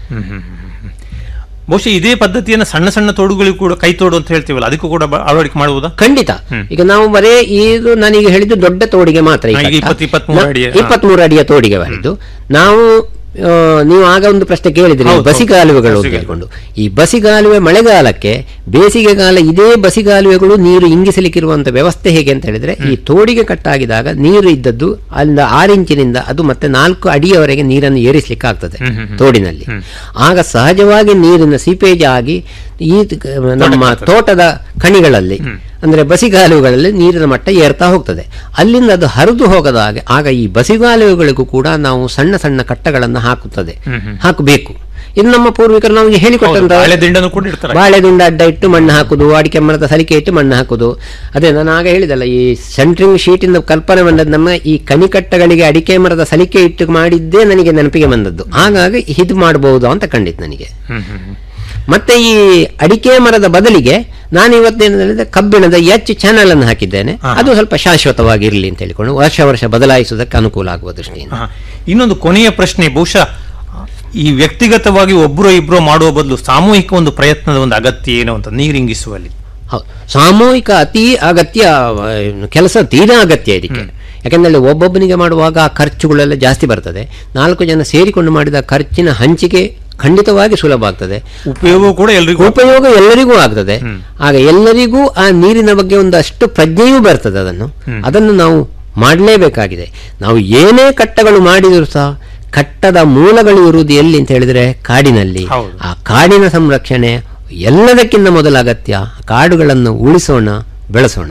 Speaker 10: ಬಹುಶಃ ಇದೇ ಪದ್ಧತಿಯನ್ನ ಸಣ್ಣ ಸಣ್ಣ ತೋಡುಗಳಿಗೂ ಕೂಡ ಕೈ ತೋಡು ಅಂತ ಹೇಳ್ತೀವಲ್ಲ ಅದಕ್ಕೂ ಕೂಡ ಬ- ಅಳವಡಿಕೆ ಮಾಡುವುದಾ
Speaker 11: ಖಂಡಿತ ಈಗ ನಾವು ಬರೇ ಇದು ನನಗೆ ಹೇಳಿದ್ದು ದೊಡ್ಡ ತೋಡಿಗೆ ಮಾತ್ರ ಈ
Speaker 10: ಹಾ, ಈಗ
Speaker 11: ಕಟ್ಟ.
Speaker 10: ಇಪ್ಪತ್ತು- ಇಪ್ಪತ್ಮೂರು
Speaker 11: ನಾ-
Speaker 10: ಅಡಿಯ, ಹಾ.
Speaker 11: ಇಪ್ಪತ್ಮೂರು ಅಡಿಯ ತೋಡಿಗೆ ಬರಿದ್ದು ನಾವು ಆ, ನೀವು ಆಗ ಒಂದು ಪ್ರಶ್ನೆ ಕೇಳಿದ್ರಿ
Speaker 10: ಹೌದು,
Speaker 11: ಬಸಿಗಾಲುವೆಗಳು ಅಂತ
Speaker 10: ಬಸಿಗಾಲುವೆ.
Speaker 11: ಹೇಳ್ಕೊಂಡು ಈ ಬಸಿಗಾಲುವೆ ಮಳೆಗಾಲಕ್ಕೆ ಬೇಸಿಗೆಗಾಲ ಇದೇ ಬಸಿಗಾಲುವೆಗಳು ನೀರು ಇಂಗಿಸಲಿಕ್ಕಿರುವಂತ ವ್ಯವಸ್ಥೆ ಹೇಗೆ ಅಂತ ಹೇಳಿದ್ರೆ ಈ ತೋಡಿಗೆ ಕಟ್ಟಾಗಿದಾಗ ನೀರು ಇದ್ದದ್ದು ಅಲ್ಲ ಆರು ಇಂಚಿನಿಂದ ಅದು ಮತ್ತೆ ನಾಲ್ಕು ಅಡಿಯವರೆಗೆ ನೀರನ್ನು ಏರಿಸಲಿಕ್ಕೆ ಆಗ್ತದೆ ತೋಡಿನಲ್ಲಿ ಆಗ ಸಹಜವಾಗಿ ನೀರಿನ ಸೀಪೇಜ್ ಆಗಿ ಈ ತ- ನಮ್ಮ ತೋಟದ ಕಣಿಗಳಲ್ಲಿ ಅಂದ್ರೆ ಬಸಿಗಾಲುವೆಗಳಲ್ಲಿ ನೀರಿನ ಮಟ್ಟ ಏರ್ತಾ ಹೋಗ್ತದೆ ಅಲ್ಲಿಂದ ಅದು ಹರಿದು ಹೋಗದ ಹಾಗೆ ಆಗ ಈ ಬಸಿಗಾಲುವೆಗಳಿಗೂ ಕೂಡ ನಾವು ಸಣ್ಣ ಸಣ್ಣ ಕಟ್ಟಗಳನ್ನು ಹಾಕುತ್ತದೆ ಹಾಕಬೇಕು ಇದು ನಮ್ಮ ಪೂರ್ವಿಕರು ನಮಗೆ ಹೇಳಿಕೊಟ್ಟಂತ
Speaker 10: ಬಾಳೆ ದಿಂಡನ್ನು ಕೂಡ ಇಡ್ತಾರೆ
Speaker 11: ಬಾಳೆ ದುಂಡ ಅಡ್ಡ ಇಟ್ಟು ಮಣ್ಣು ಹಾಕುದು ಅಡಿಕೆ ಮರದ ಸಲಿಕೆ ಇಟ್ಟು ಮಣ್ಣು ಹಾಕುದು ಅದೇ ನಾನು ಆಗ ಹೇಳಿದಲ್ಲ ಈ ಸೆಂಟ್ರಿಂಗ್ ಶೀಟಿಂದ ಕಲ್ಪನೆ ಬಂದದ್ದು ನಮ್ಮ ಈ ಕನಿಕಟ್ಟಗಳಿಗೆ ಅಡಿಕೆ ಮರದ ಸಲಿಕೆ ಇಟ್ಟು ಮಾಡಿದ್ದೇ ನನಗೆ ನೆನಪಿಗೆ ಬಂದದ್ದು ಹಾಗಾಗಿ ಇದು ಮಾಡಬಹುದು ಅಂತ ಕಂಡಿತ್ತು ನನಗೆ ಮತ್ತೆ ಈ ಅಡಿಕೆ ಮರದ ಬದಲಿಗೆ ನಾನು ಇವತ್ತೇನು ಹೇಳಿದ್ರೆ ಕಬ್ಬಿಣದ ಎಚ್ ಚಾನಲ್ ಅನ್ನು ಹಾಕಿದ್ದೇನೆ ಅದು ಸ್ವಲ್ಪ ಶಾಶ್ವತವಾಗಿರಲಿ ಅಂತ ಹೇಳಿಕೊಂಡು ವರ್ಷ ವರ್ಷ ಬದಲಾಯಿಸುವುದಕ್ಕೆ ಅನುಕೂಲ ಆಗುವ ದೃಷ್ಟಿಯಿಂದ
Speaker 10: ಆಹಾ. ಇನ್ನೊಂದು ಕೊನೆಯ ಪ್ರಶ್ನೆ ಬಹುಶಃ ಈ ವ್ಯಕ್ತಿಗತವಾಗಿ ಒಬ್ಬರು ಇಬ್ಬರು ಮಾಡುವ ಬದಲು ಸಾಮೂಹಿಕ ಒಂದು ಪ್ರಯತ್ನದ ಒಂದು ಅಗತ್ಯ ಏನು ಅಂತ ನೀರಿಂಗಿಸುವಲ್ಲಿ
Speaker 11: ಹೌದು ಸಾಮೂಹಿಕ ಅತಿ ಅಗತ್ಯ ಆ, ಕೆಲಸ ತೀರಾ ಅಗತ್ಯ ಇದಕ್ಕೆ ಯಾಕೆಂದ್ರೆ ಒಬ್ಬೊಬ್ಬನಿಗೆ ಮಾಡುವಾಗ ಆ ಖರ್ಚುಗಳೆಲ್ಲ ಜಾಸ್ತಿ ಬರ್ತದೆ ನಾಲ್ಕು ಜನ ಸೇರಿಕೊಂಡು ಮಾಡಿದ ಖರ್ಚಿನ ಹಂಚಿಕೆ ಖಂಡಿತವಾಗಿ ಸುಲಭ ಆಗ್ತದೆ
Speaker 10: ಉಪಯೋಗ ಕೂಡ ಎಲ್ರಿಗೂ
Speaker 11: ಉಪಯೋಗ ಎಲ್ಲರಿಗೂ ಆಗ್ತದೆ ಆಗ ಎಲ್ಲರಿಗೂ ಆ ನೀರಿನ ಬಗ್ಗೆ ಒಂದಷ್ಟು ಪ್ರಜ್ಞೆಯೂ ಬರ್ತದೆ ಅದನ್ನು ಅದನ್ನು ನಾವು ಮಾಡಲೇಬೇಕಾಗಿದೆ ನಾವು ಏನೇ ಕಟ್ಟಗಳು ಮಾಡಿದರೂ ಸಹ ಕಟ್ಟದ ಮೂಲಗಳು ಇರುವುದು ಎಲ್ಲಿ ಅಂತ ಹೇಳಿದ್ರೆ ಕಾಡಿನಲ್ಲಿ ಆ ಕಾಡಿನ ಸಂರಕ್ಷಣೆ ಎಲ್ಲದಕ್ಕಿಂತ ಮೊದಲ ಅಗತ್ಯ ಕಾಡುಗಳನ್ನು ಉಳಿಸೋಣ ಬೆಳೆಸೋಣ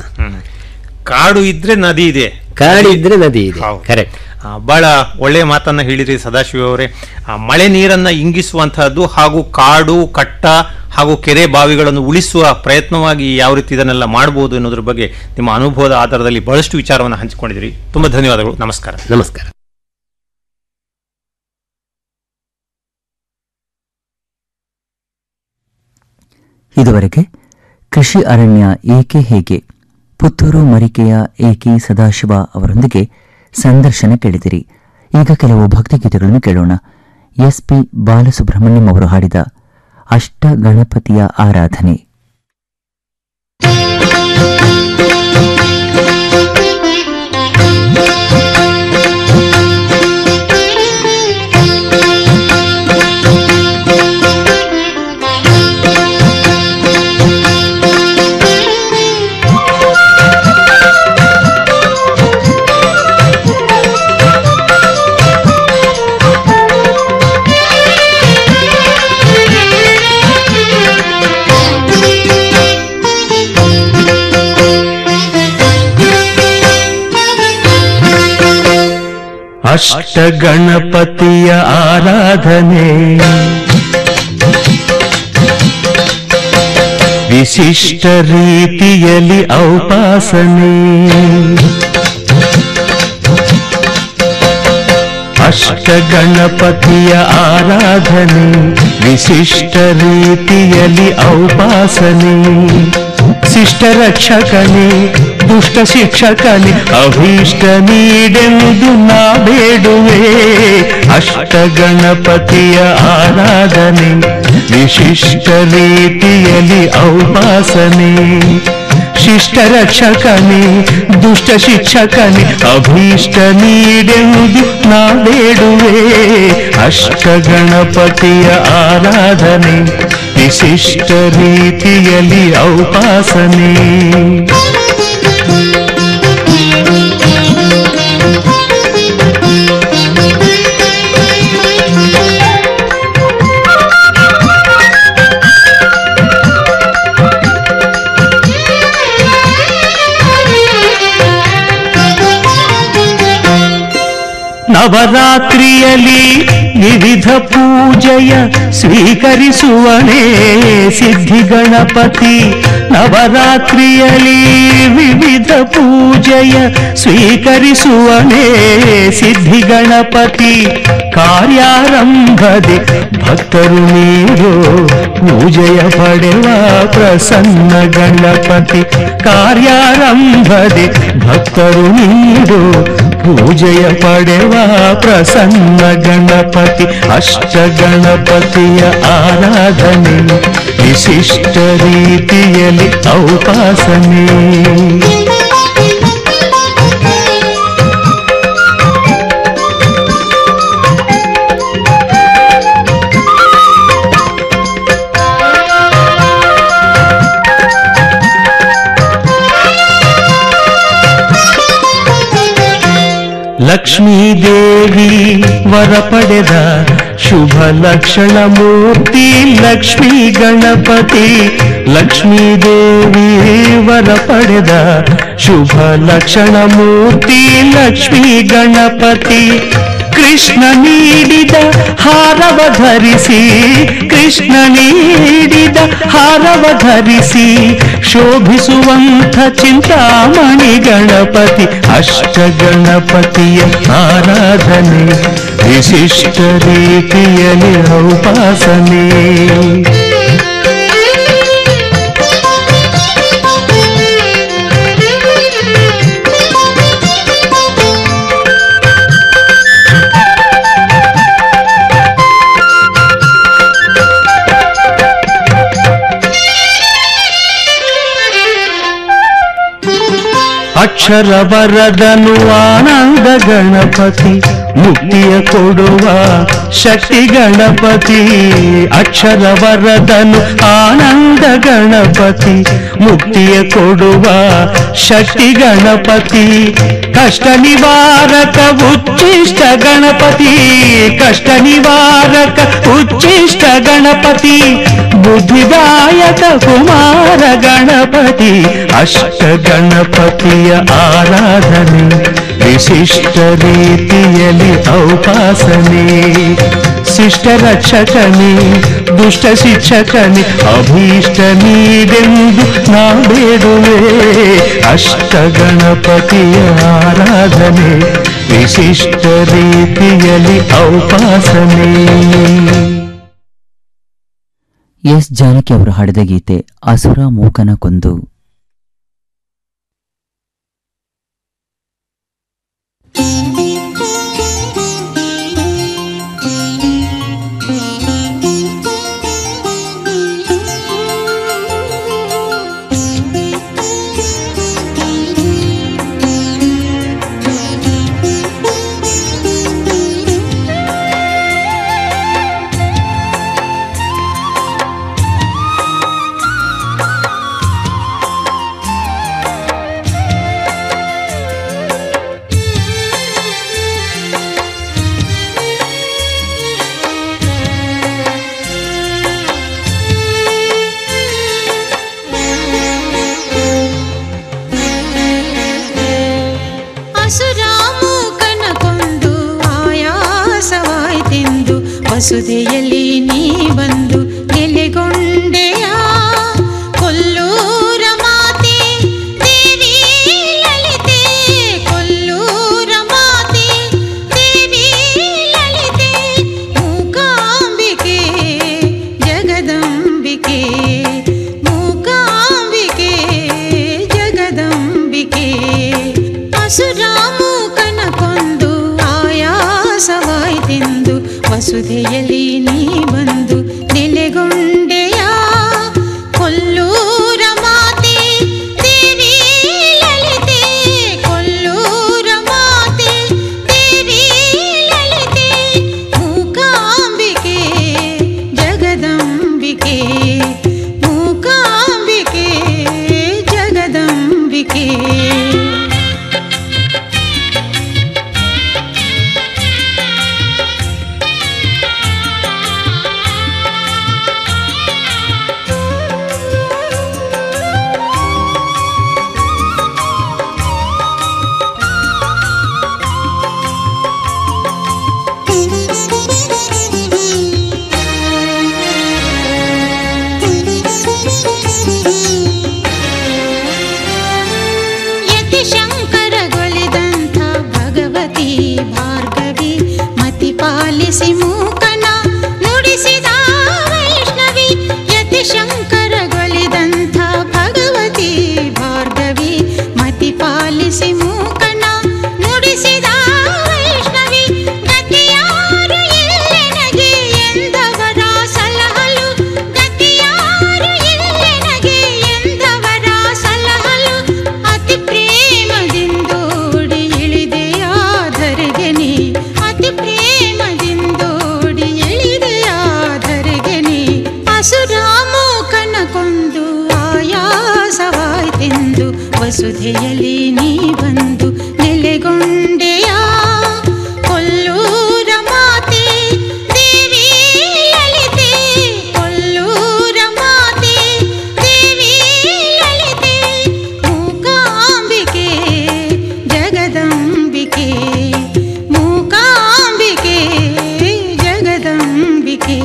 Speaker 10: ಕಾಡು ಇದ್ರೆ ನದಿ ಇದೆ
Speaker 11: ಕಾಡು ಇದ್ರೆ ನದಿ ಇದೆ ಕರೆಕ್ಟ್
Speaker 10: ಆ, ಬಹಳ ಒಳ್ಳೆಯ ಮಾತನ್ನ ಹೇಳಿದ್ರಿ ಸದಾಶಿವ ಅವರೇ ಆ, ಮಳೆ ನೀರನ್ನ ಇಂಗಿಸುವಂತಹದ್ದು ಹಾಗೂ ಕಾಡು ಕಟ್ಟ ಹಾಗೂ ಕೆರೆ ಬಾವಿಗಳನ್ನು ಉಳಿಸುವ ಪ್ರಯತ್ನವಾಗಿ ಯಾವ ರೀತಿ ಇದನ್ನೆಲ್ಲ ಮಾಡಬಹುದು ಅನ್ನೋದ್ರ ಬಗ್ಗೆ ನಿಮ್ಮ ಅನುಭವದ ಆಧಾರದಲ್ಲಿ ಬಹಳಷ್ಟು ವಿಚಾರವನ್ನು ಹಂಚಿಕೊಂಡಿದ್ರಿ ತುಂಬಾ ಧನ್ಯವಾದಗಳು ನಮಸ್ಕಾರ
Speaker 11: ನಮಸ್ಕಾರ
Speaker 1: ಇದುವರೆಗೆ ಕೃಷಿ ಅರಣ್ಯ ಏಕೆ ಹೇಗೆ ಪುತ್ತೂರು ಮರಿಕೆಯ ಏಕೆ ಸದಾಶಿವ ಅವರೊಂದಿಗೆ ಸಂದರ್ಶನ ಕೇಳಿದಿರಿ ಈಗ ಕೆಲವು ಭಕ್ತಿಗೀತೆಗಳನ್ನು ಕೇಳೋಣ ಎಸ್ ಪಿ ಬಾಲಸುಬ್ರಹ್ಮಣ್ಯಂ ಅವರು ಹಾಡಿದ ಅಷ್ಟ ಗಣಪತಿಯ ಆರಾಧನೆ
Speaker 12: Thank you. ಅಷ್ಟ ಗಣಪತಿಯ ಆರಾಧನೆ ವಿಶಿಷ್ಟ ರೀತಿಯಲ್ಲಿ ಔಪಾಸನೆ ಅಷ್ಟ ಗಣಪತಿಯ ಆರಾಧನೆ ವಿಶಿಷ್ಟ ರೀತಿಯಲ್ಲಿ ಔಪಾಸನೆ ಶಿಷ್ಟ ರಕ್ಷಕನೇ ದುಷ್ಟ ಶಿಕ್ಷಕನೇ ಅಭೀಷ್ಟ ನೀಡೆಂದು ನಾ ಬೇಡುವೆ ಅಷ್ಟ ಗಣಪತಿಯ ಆರಾಧನೆ ವಿಶಿಷ್ಟ ರೀತಿಯಲ್ಲಿ ಔಪಾಸನೆ ಶಿಷ್ಟ ರಕ್ಷಕನೇ ದುಷ್ಟ ಶಿಕ್ಷಕನೇ ಅಭೀಷ್ಟ ನೀಡೆಂದು ನಾ ಬೇಡುವೆ ಅಷ್ಟ ಗಣಪತಿಯ ಆರಾಧನೆ ವಿಶಿಷ್ಟ ರೀತಿಯಲ್ಲಿ ಔಪಾಸನೆ ನವರಾತ್ರಿಯಲ್ಲಿ ವಿವಿಧ ಪೂಜೆಯ ಸ್ವೀಕರಿಸುವನೇ ಸಿದ್ಧಿ ಗಣಪತಿ ನವರಾತ್ರಿಯಲ್ಲಿ ವಿವಿಧ ಪೂಜೆಯ ಸ್ವೀಕರಿಸುವನೇ ಸಿದ್ಧಿ ಗಣಪತಿ ಕಾರ್ಯಾರಂಭದೆ ಭಕ್ತರು ನೀಡೋ ಪೂಜೆಯ ಪಡೆವ ಪ್ರಸನ್ನ ಗಣಪತಿ ಕಾರ್ಯಾರಂಭದೆ ಭಕ್ತರು ನೀಡೋ ಪೂಜೆಯ ಪಡೆವ ಪ್ರಸನ್ನ ಗಣಪತಿ ಅಷ್ಟ ಗಣಪತಿಯ ಆರಾಧನೆ ವಿಶಿಷ್ಟ ರೀತಿಯಲ್ಲಿ ಔಪಾಸನೆ ಲಕ್ಷ್ಮೀ ದೇವಿ ವರ ಪಡೆದ ಶುಭ ಲಕ್ಷಣ ಮೂರ್ತಿ ಲಕ್ಷ್ಮೀ ಗಣಪತಿ ಲಕ್ಷ್ಮೀ ದೇವಿ ವರ ಪಡೆದ ಶುಭ ಲಕ್ಷಣ ಮೂರ್ತಿ ಲಕ್ಷ್ಮೀ ಗಣಪತಿ ಕೃಷ್ಣ ನೀಡಿದ ಹಾರವ ಧರಿಸಿ ಕೃಷ್ಣ ನೀಡಿದ ಹಾರವ ಧರಿಸಿ ಶೋಭಿಸುವಂಥ ಚಿಂತಾಮಣಿ ಗಣಪತಿ ಅಷ್ಟ ಗಣಪತಿಯ ಆರಾಧನೆ ವಿಶಿಷ್ಟ ರೀತಿಯಲ್ಲಿ ಔಪಾಸನೆ ಅಕ್ಷರ ಬರದನು ಆನಂದ ಗಣಪತಿ ಮುಕ್ತಿಯ ಕೊಡುವ ಶಕ್ತಿ ಗಣಪತಿ ಅಕ್ಷರ ವರದನು ಆನಂದ ಗಣಪತಿ ಮುಕ್ತಿಯ ಕೊಡುವ ಶಕ್ತಿ ಗಣಪತಿ ಕಷ್ಟ ನಿವಾರಕ ಉಚ್ಚಿಷ್ಟ ಗಣಪತಿ ಕಷ್ಟ ನಿವಾರಕ ಉಚ್ಚಿಷ್ಟ ಗಣಪತಿ ಬುದ್ಧಿದಾಯಕ ಕುಮಾರ ಗಣಪತಿ ಅಷ್ಟ ಗಣಪತಿಯ ಆರಾಧನೆ ವಿಶಿಷ್ಟ ರೀತಿಯಲ್ಲಿ ಔಪಾಸನೆ ಶಿಷ್ಟ ರಕ್ಷಕನೇ ದುಷ್ಟ ಶಿಕ್ಷಕನೇ ಅಭೀಷ್ಟ ನೀಡೆಂದು ನಾ ಬೇಡುವೆ ಅಷ್ಟ ಗಣಪತಿಯ ಆರಾಧನೆ ವಿಶಿಷ್ಟ ರೀತಿಯಲ್ಲಿ ಔಪಾಸನೆ
Speaker 1: ಎಸ್ ಜಾನಕಿ ಅವರು ಹಾಡಿದ ಗೀತೆ ಅಸುರ ಮೂಕನ ಕೊಂದು
Speaker 13: ಆ ವಸುದೆಯಲ್ಲಿ ನೀ ಬಂದು ನೆಲೆಗೊಂಡೆಯ ಕೊಲ್ಲೂರ ಮಾತೆ ದೇವಿ ಲಲಿತೆ ಕೊಲ್ಲೂರ ಮಾತೆ ದೇವಿ ಲಲಿತೆ ಮೂಕಾಂಬಿಕೆ ಜಗದಂಬಿಕೆ ಮೂಕಾಂಬಿಕೆ ಜಗದಂಬಿಕೆ ಅಸುರಾಮೂಕನ ಕೊಂದು ಆಯಾಸವಾಯ್ತೆಂದು ವಸುಧೆಯಲ್ಲಿ ನೀ ಬಂದು ನೆಲೆಗೊಂಡೆಯ ಕೊಲ್ಲೂರ ಮಾತೆ ದೇವಿ ಲಲಿತೆ ಕೊಲ್ಲೂರ ಮಾತೆ ದೇವಿ ಲಲಿತೆ ಮೂಕಾಂಬಿಕೆ ಜಗದಂಬಿಕೆ ಮೂಕಾಂಬಿಕೆ ಜಗದಂಬಿಕೆ ಯತಿ ಶಂಕರಗೊಳಿದಂಥ ಭಗವತಿ ಭಾರ್ಗವಿ ಮತಿ ಪಾಲಿಸಿ ಮೂಕನ ನುಡಿಸಿದ ವೈಷ್ಣವಿ ಯತಿ ಶಂಕರಗೊಳಿದಂಥ ಭಗವತಿ ಭಾರ್ಗವಿ ಮತಿ ಪಾಲಿಸಿ ಮೂಕನ ನುಡಿಸಿದ ವೈಷ್ಣವಿ ಗತಿಯಾರು ಇಲ್ಲೆನಗೆ ಎಂದವರ ಸಲಹಲು ಗತಿಯಾರು ಇಲ್ಲೆನಗೆ ಎಂದವರ ಸಲಹಲು ಅತಿ ಪ್ರೇಮದಿಂದೋಡಿ ಇಳಿದೆಯಾಧರೆಗೆ ನೀ ಅತಿ ಪ್ರೇಮದಿಂದೋಡಿ ಇಳಿದೆಯಾಧರೆಗೆ ನೀ ಅಸುರಾಮೋಕನ ಕೊಂದು ಆಯಾಸವಾಯ್ತೆಂದು ವಸುಧೆಯಲ್ಲಿ ನೀ ಬಂದು ನೆಲೆಗೊಂಡೆಯ ಕೊಲ್ಲೂರ ಮಾತೆ ದೇವಿ ಲಲಿತೆ ಕೊಲ್ಲೂರ ಮಾತೆ ದೇವಿ ಲಲಿತೆ ಮೂಕಾಂಬಿಕೆ ಜಗದಂಬಿಕೆ ಮೂಕಾಂಬಿಕೆ ಜಗದಂಬಿಕೆ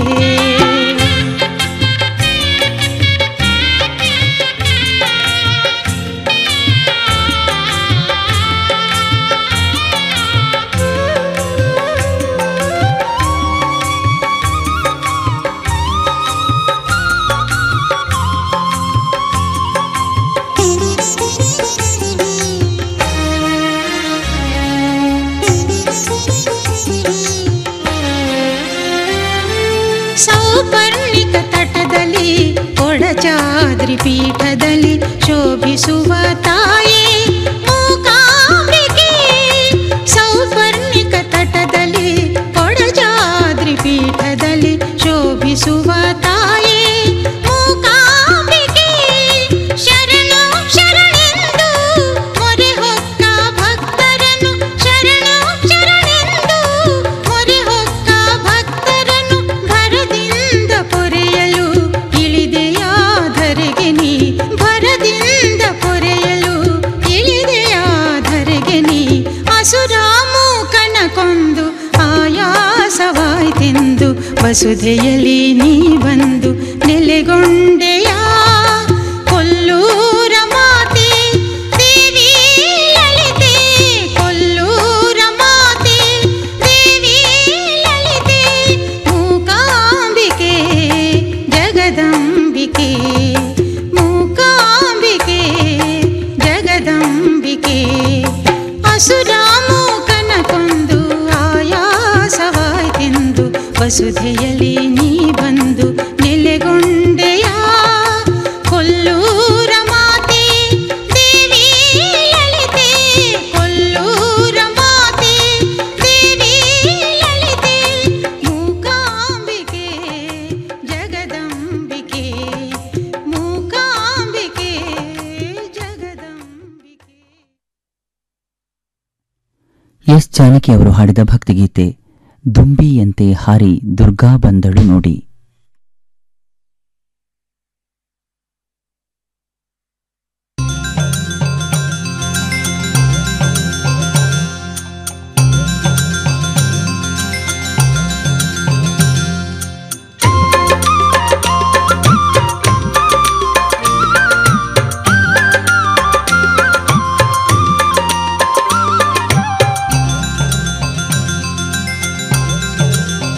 Speaker 13: ಸೌಪರ್ಣಿಕ ತಟದಲ್ಲಿ ಕೊಡಚಾದ್ರಿ ಪೀಠದಲ್ಲಿ ಶೋಭಿಸುವ ತಾಯೇ ಮೂಕಾಂಬಿಕೆ ಸೌಪರ್ಣಿಕ ತಟದಲ್ಲಿ ಕೊಡಚಾದ್ರಿ ಪೀಠದಲ್ಲಿ ಶೋಭಿಸುವ ತಾಯೇ ಮೂಕಾಂಬಿಕೆ ಶರಣು ಶರಣೆಂದು ಮೊರೆ ಹೊಕ್ಕ ಭಕ್ತರನ್ನು ಶರಣು ಶರಣೆಂದು ಮೊರೆ ಹೊಕ್ಕ ಭಕ್ತರನ್ನು ಭರದಿಂದ ಪೊರೆಯಲು ಇಳಿದೆಯಾಧರೆಗೆ ನೀ ಭರದಿಂದ ಪೊರೆಯಲು ಇಳಿದೆಯಾಧರೆಗೆ ನೀ ಅಸುರಾಮೂಕನ ಕೊಂದು ಆಯಾಸವಾಯ್ತೆಂದು ವಸುಧೆಯಲ್ಲಿ ನೀ ಬಂದು ನೆಲೆಗೊಂಡೆಯ ಕೊಲ್ಲೂರ ಮಾತೆ ದೇವಿ ಲಲಿತೆ ಕೊಲ್ಲೂರ ಮಾತೆ ದೇವಿ ಲಲಿತೆ ಮೂಕಾಂಬಿಕೆ ಜಗದಂಬಿಕೆ ಮೂಕಾಂಬಿಕೆ ಜಗದಂಬಿಕೆ ಅಸುರಾಮೂಕನ ಕೊಂದು ಆಯಾಸವಾಯ್ತೆಂದು ವಸುಧೆಯಲ್ಲಿ ನೀ ಬಂದು ನೆಲೆಗೊಂಡೆಯ ಕೊಲ್ಲೂರ ಮಾತೆ ದೇವಿ ಲಲಿತೆ ಕೊಲ್ಲೂರ ಮಾತೆ ದೇವಿ ಲಲಿತೆ ಮೂಕಾಂಬಿಕೆ ಜಗದಂಬಿಕೆ ಮೂಕಾಂಬಿಕೆ ಜಗದಂಬಿಕೆ
Speaker 1: ಎಸ್ ಜಾನಕಿ ಅವರು ಹಾಡಿದ ಭಕ್ತಿಗೀತೆ ದುಂಬಿಯಂತೆ ಹಾರಿ ದುರ್ಗಾ ಬಂದಳು ನೋಡಿ